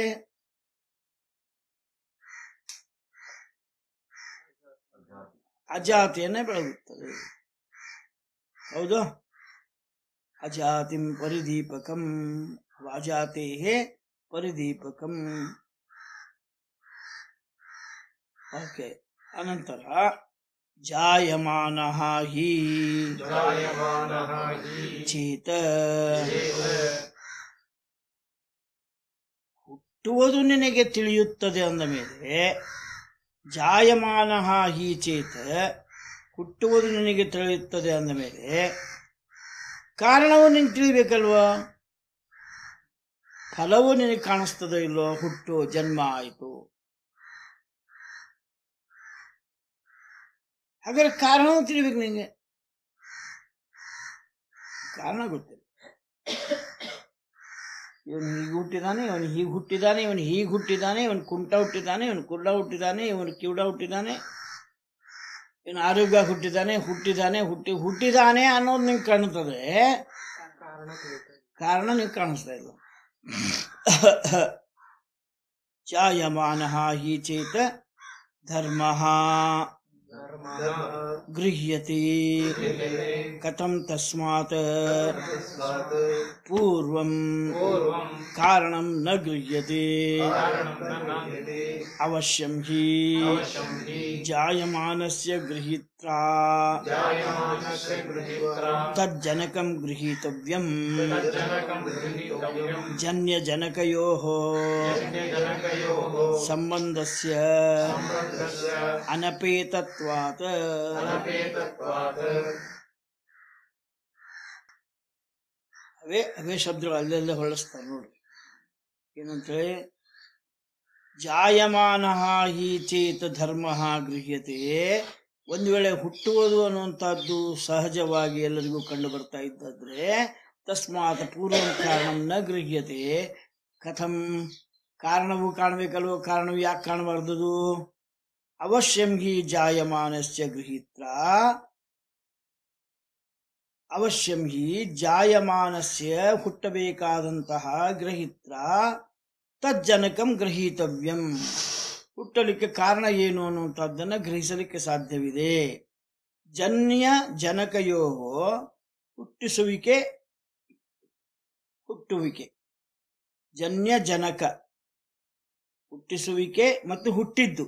ಅಜಾತಿಯನ್ನೇ ಬೆಳಗುತ್ತದೆ ಹೌದು ಅಜಾತಿಂ ಪರಿದೀಪಕಂ ಅಜಾತೆ ಪರಿದೀಪಕಂ ಓಕೆ ಅನಂತರ ಜಾಯಮಾನ ಹಿ ಜಾಯಮಾನಃ ಹಿ ಚೇತ ಚೇತ ಹುಟ್ಟುವುದು ನಿನಗೆ ತಿಳಿಯುತ್ತದೆ ಅಂದ ಮೇಲೆ ಜಾಯಮಾನ ಹಿ ಚೇತ ಹುಟ್ಟುವುದು ನಿನಗೆ ತಿಳಿಯುತ್ತದೆ ಅಂದ ಮೇಲೆ ಕಾರಣವು ನಿನಗೆ ತಿಳಿಬೇಕಲ್ವಾ ಫಲವು ನಿನಗೆ ಕಾಣಿಸ್ತದೋ ಇಲ್ಲೋ ಹುಟ್ಟು ಜನ್ಮ ಆಯಿತು ಹಾಗಾದ್ರೆ ಕಾರಣವೂ ತಿಳಿಬೇಕು ನಿನಗೆ ಕಾರಣ ಗೊತ್ತಿಲ್ಲ ಇವನು ಹೀಗೆ ಹುಟ್ಟಿದಾನೆ ಇವನು ಹೀಗೆ ಹುಟ್ಟಿದಾನೆ ಇವನು ಹೀಗೆ ಹುಟ್ಟಿದಾನೆ ಇವನು ಕುಂಟ ಹುಟ್ಟಿದಾನೆ ಇವನು ಕುರುಡ ಹುಟ್ಟಿದಾನೆ ಇವನು ಕಿವುಡ ಹುಟ್ಟಿದಾನೆ ಇವನು ಆರೋಗ್ಯ ಹುಟ್ಟಿದಾನೆ ಹುಟ್ಟಿದಾನೆ ಹುಟ್ಟಿ ಹುಟ್ಟಿದಾನೆ ಅನ್ನೋದು ನಿಂಗೆ ಕಾಣುತ್ತದೆ ಕಾರಣ ನಿಂಗೆ ಕಾಣಿಸ್ತಾ ಇಲ್ಲ ಚಾಯಮಾನ ಹಿ ಚೇತ ಧರ್ಮ ಗೃಹ್ಯತೆ ಕಥಂ ತಸ್ಮಾತ್ ಪೂರ್ವಂ पूर्वं ಕಾರಣಂ ನ ಗೃಹ್ಯತೆ कारणं न ज्ञायते ಅವಶ್ಯಂ ಹಿ अवश्यं हि ಜಾಯಮಾನಸ್ಯ ಗೃಹೀತ್ರಾ जायमानस्य गृहीत्रा ತಜ್ಜನಕಂ ಗೃಹೀತವ್ಯಂ तज्जनकं गृहीतव्यं ಜನ್ಯಜನಕಯೋಃ जनकयोः ಸಂಬಂಧಸ್ಯ सम्बन्धस्य ಅನಪೇತತ್ವಾತ್ अनपेतत्वात् ಅವೇ ಅವೇ ಶಬ್ದಗಳು ಅಲ್ಲೆಲ್ಲ ಹೊಳಿಸ್ತಾರೆ ನೋಡ್ರಿ ಏನಂತೇಳಿ ಜಾಯಮಾನ ಹಿ ಚೇತ ಧರ್ಮ ಗೃಹ್ಯತೆ ಒಂದು ವೇಳೆ ಹುಟ್ಟುವುದು ಅನ್ನುವಂಥದ್ದು ಸಹಜವಾಗಿ ಎಲ್ಲರಿಗೂ ಕಂಡು ಬರ್ತಾ ಇದ್ದಾದ್ರೆ ತಸ್ಮಾತ್ ಪೂರ್ವ ಕಾರಣ ನ ಗೃಹ್ಯತೆ ಕಥಂ ಕಾರಣವು ಕಾಣಬೇಕಲ್ವೋ ಕಾರಣವು ಯಾಕೆ ಕಾಣಬಾರ್ದದು ಅವಶ್ಯಂ ಹಿ ಜಾಯಮಾನಸ್ಯ ಗೃಹೀತ್ರ ಅವಶ್ಯಂ ಹಿ ಜಾಯಮಾನಸ್ಯ ಹುಟ್ಟಬೇಕಾದಂತಹ ಗ್ರಹಿತ್ರ ತಜ್ಜನಕಂ ಗ್ರಹೀತವ್ಯಂ ಹುಟ್ಟಲಿಕ್ಕೆ ಕಾರಣ ಏನು ಅನ್ನುವಂಥದ್ದನ್ನು ಗ್ರಹಿಸಲಿಕ್ಕೆ ಸಾಧ್ಯವಿದೆ ಜನ್ಯ ಜನಕಯೋ ಹುಟ್ಟಿಸುವಿಕೆ ಹುಟ್ಟುವಿಕೆ ಜನ್ಯ ಜನಕ ಹುಟ್ಟಿಸುವಿಕೆ ಮತ್ತು ಹುಟ್ಟಿದ್ದು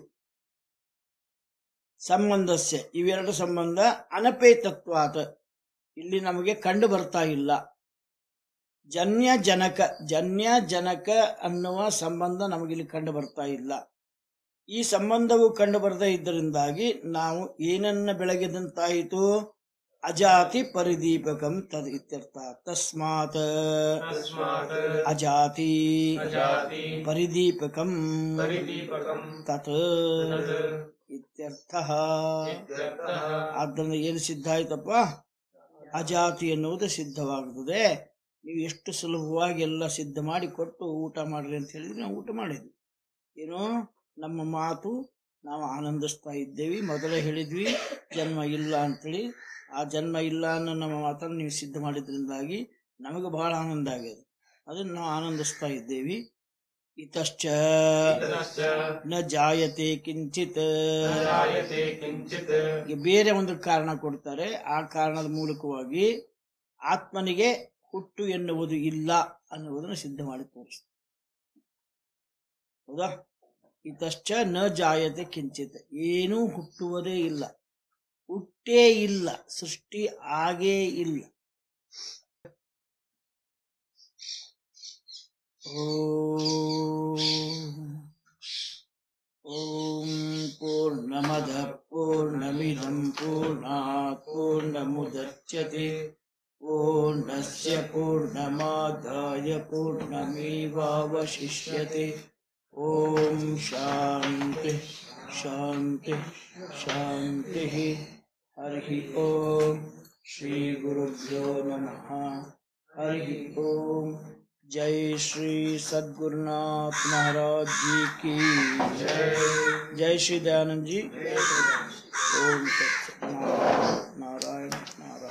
ಸಂಬಂಧಸ್ಯ ಇವೆರಡು ಸಂಬಂಧ ಅನಪೇತತ್ವಾತ ಇಲ್ಲಿ ನಮಗೆ ಕಂಡು ಬರ್ತಾ ಇಲ್ಲ ಜನ್ಯ ಜನಕ ಜನ್ಯ ಜನಕ ಅನ್ನುವ ಸಂಬಂಧ ನಮಗಿಲ್ಲಿ ಕಂಡು ಬರ್ತಾ ಇಲ್ಲ ಈ ಸಂಬಂಧವು ಕಂಡು ಬರದೇ ಇದ್ದರಿಂದಾಗಿ ನಾವು ಏನನ್ನ ಬೆಳಗಿದಂತಾಯಿತು ಅಜಾತಿ ಪರಿದೀಪಕಂ ತದ್ ಇತ್ಯರ್ಥ ತಸ್ಮಾತ್ तस्मात् ಅಜಾತಿ अजाति ಪರಿದೀಪಕಂ परिदीपकं ತತ್ तत् ಇತ್ಯರ್ಥ इत्यर्थः ಆದ್ದರಿಂದ ಏನು ಸಿದ್ಧ ಆಯ್ತಪ್ಪ ಅಜಾತಿ ಎನ್ನುವುದು ಸಿದ್ಧವಾಗುತ್ತದೆ ನೀವು ಎಷ್ಟು ಸುಲಭವಾಗಿ ಎಲ್ಲ ಸಿದ್ಧ ಮಾಡಿ ಕೊಟ್ಟು ಊಟ ಮಾಡ್ರಿ ಅಂತ ಹೇಳಿದ್ರೆ ನಾವು ಊಟ ಮಾಡಿದ್ವಿ ಏನು ನಮ್ಮ ಮಾತು ನಾವು ಆನಂದಿಸ್ತಾ ಇದ್ದೇವೆ ಮೊದಲೇ ಹೇಳಿದ್ವಿ ಜನ್ಮ ಇಲ್ಲ ಅಂತೇಳಿ ಆ ಜನ್ಮ ಇಲ್ಲ ಅನ್ನೋ ನಮ್ಮ ಮಾತನ್ನು ನೀವು ಸಿದ್ಧ ಮಾಡಿದ್ರಿಂದಾಗಿ ನಮಗೆ ಬಹಳ ಆನಂದ ಆಗಿದೆ ಅದನ್ನು ನಾವು ಆನಂದಿಸ್ತಾ ಇದ್ದೇವೆ ಇತಶ್ಚ ततश्च ನ ಜಾಯತೆ ಕಿಂಚಿತ್ न जायते किञ्चित् ಈಗ ಬೇರೆ ಒಂದು ಕಾರಣ ಕೊಡ್ತಾರೆ ಆ ಕಾರಣದ ಮೂಲಕವಾಗಿ ಆತ್ಮನಿಗೆ ಹುಟ್ಟು ಎನ್ನುವುದು ಇಲ್ಲ ಅನ್ನುವುದನ್ನು ಸಿದ್ಧ ಮಾಡಿ ತೋರಿಸ್ತಾರೆ ಹೌದಾ ಇತಶ್ಚ ನ ಜಾಯತೆ ಕಿಂಚಿತ್ ಏನೂ ಹುಟ್ಟುವುದೇ ಇಲ್ಲ ಹುಟ್ಟೇ ಇಲ್ಲ ಸೃಷ್ಟಿ ಆಗೇ ಇಲ್ಲ ಓಂ ॐ पूर्णमदः पूर्णमिदं पूर्णात् पूर्णमुदच्यते पूर्णस्य पूर्णमादाय पूर्णमेवावशिष्यते ॐ शान्तिः शान्तिः शान्तिः हरिः ॐ ಶ್ರೀ ಗುರುಭ್ಯೋ ನಮಃ ಹರಿ ಓಂ ಜೈ ಶ್ರೀ ಸದ್ಗುರುನಾಥ ಮಹಾರಾಜ್ ಜಿ ಕಿ ಜೈ ಜೈ ಶ್ರೀ ದಯಾನಂದ್ जी ओम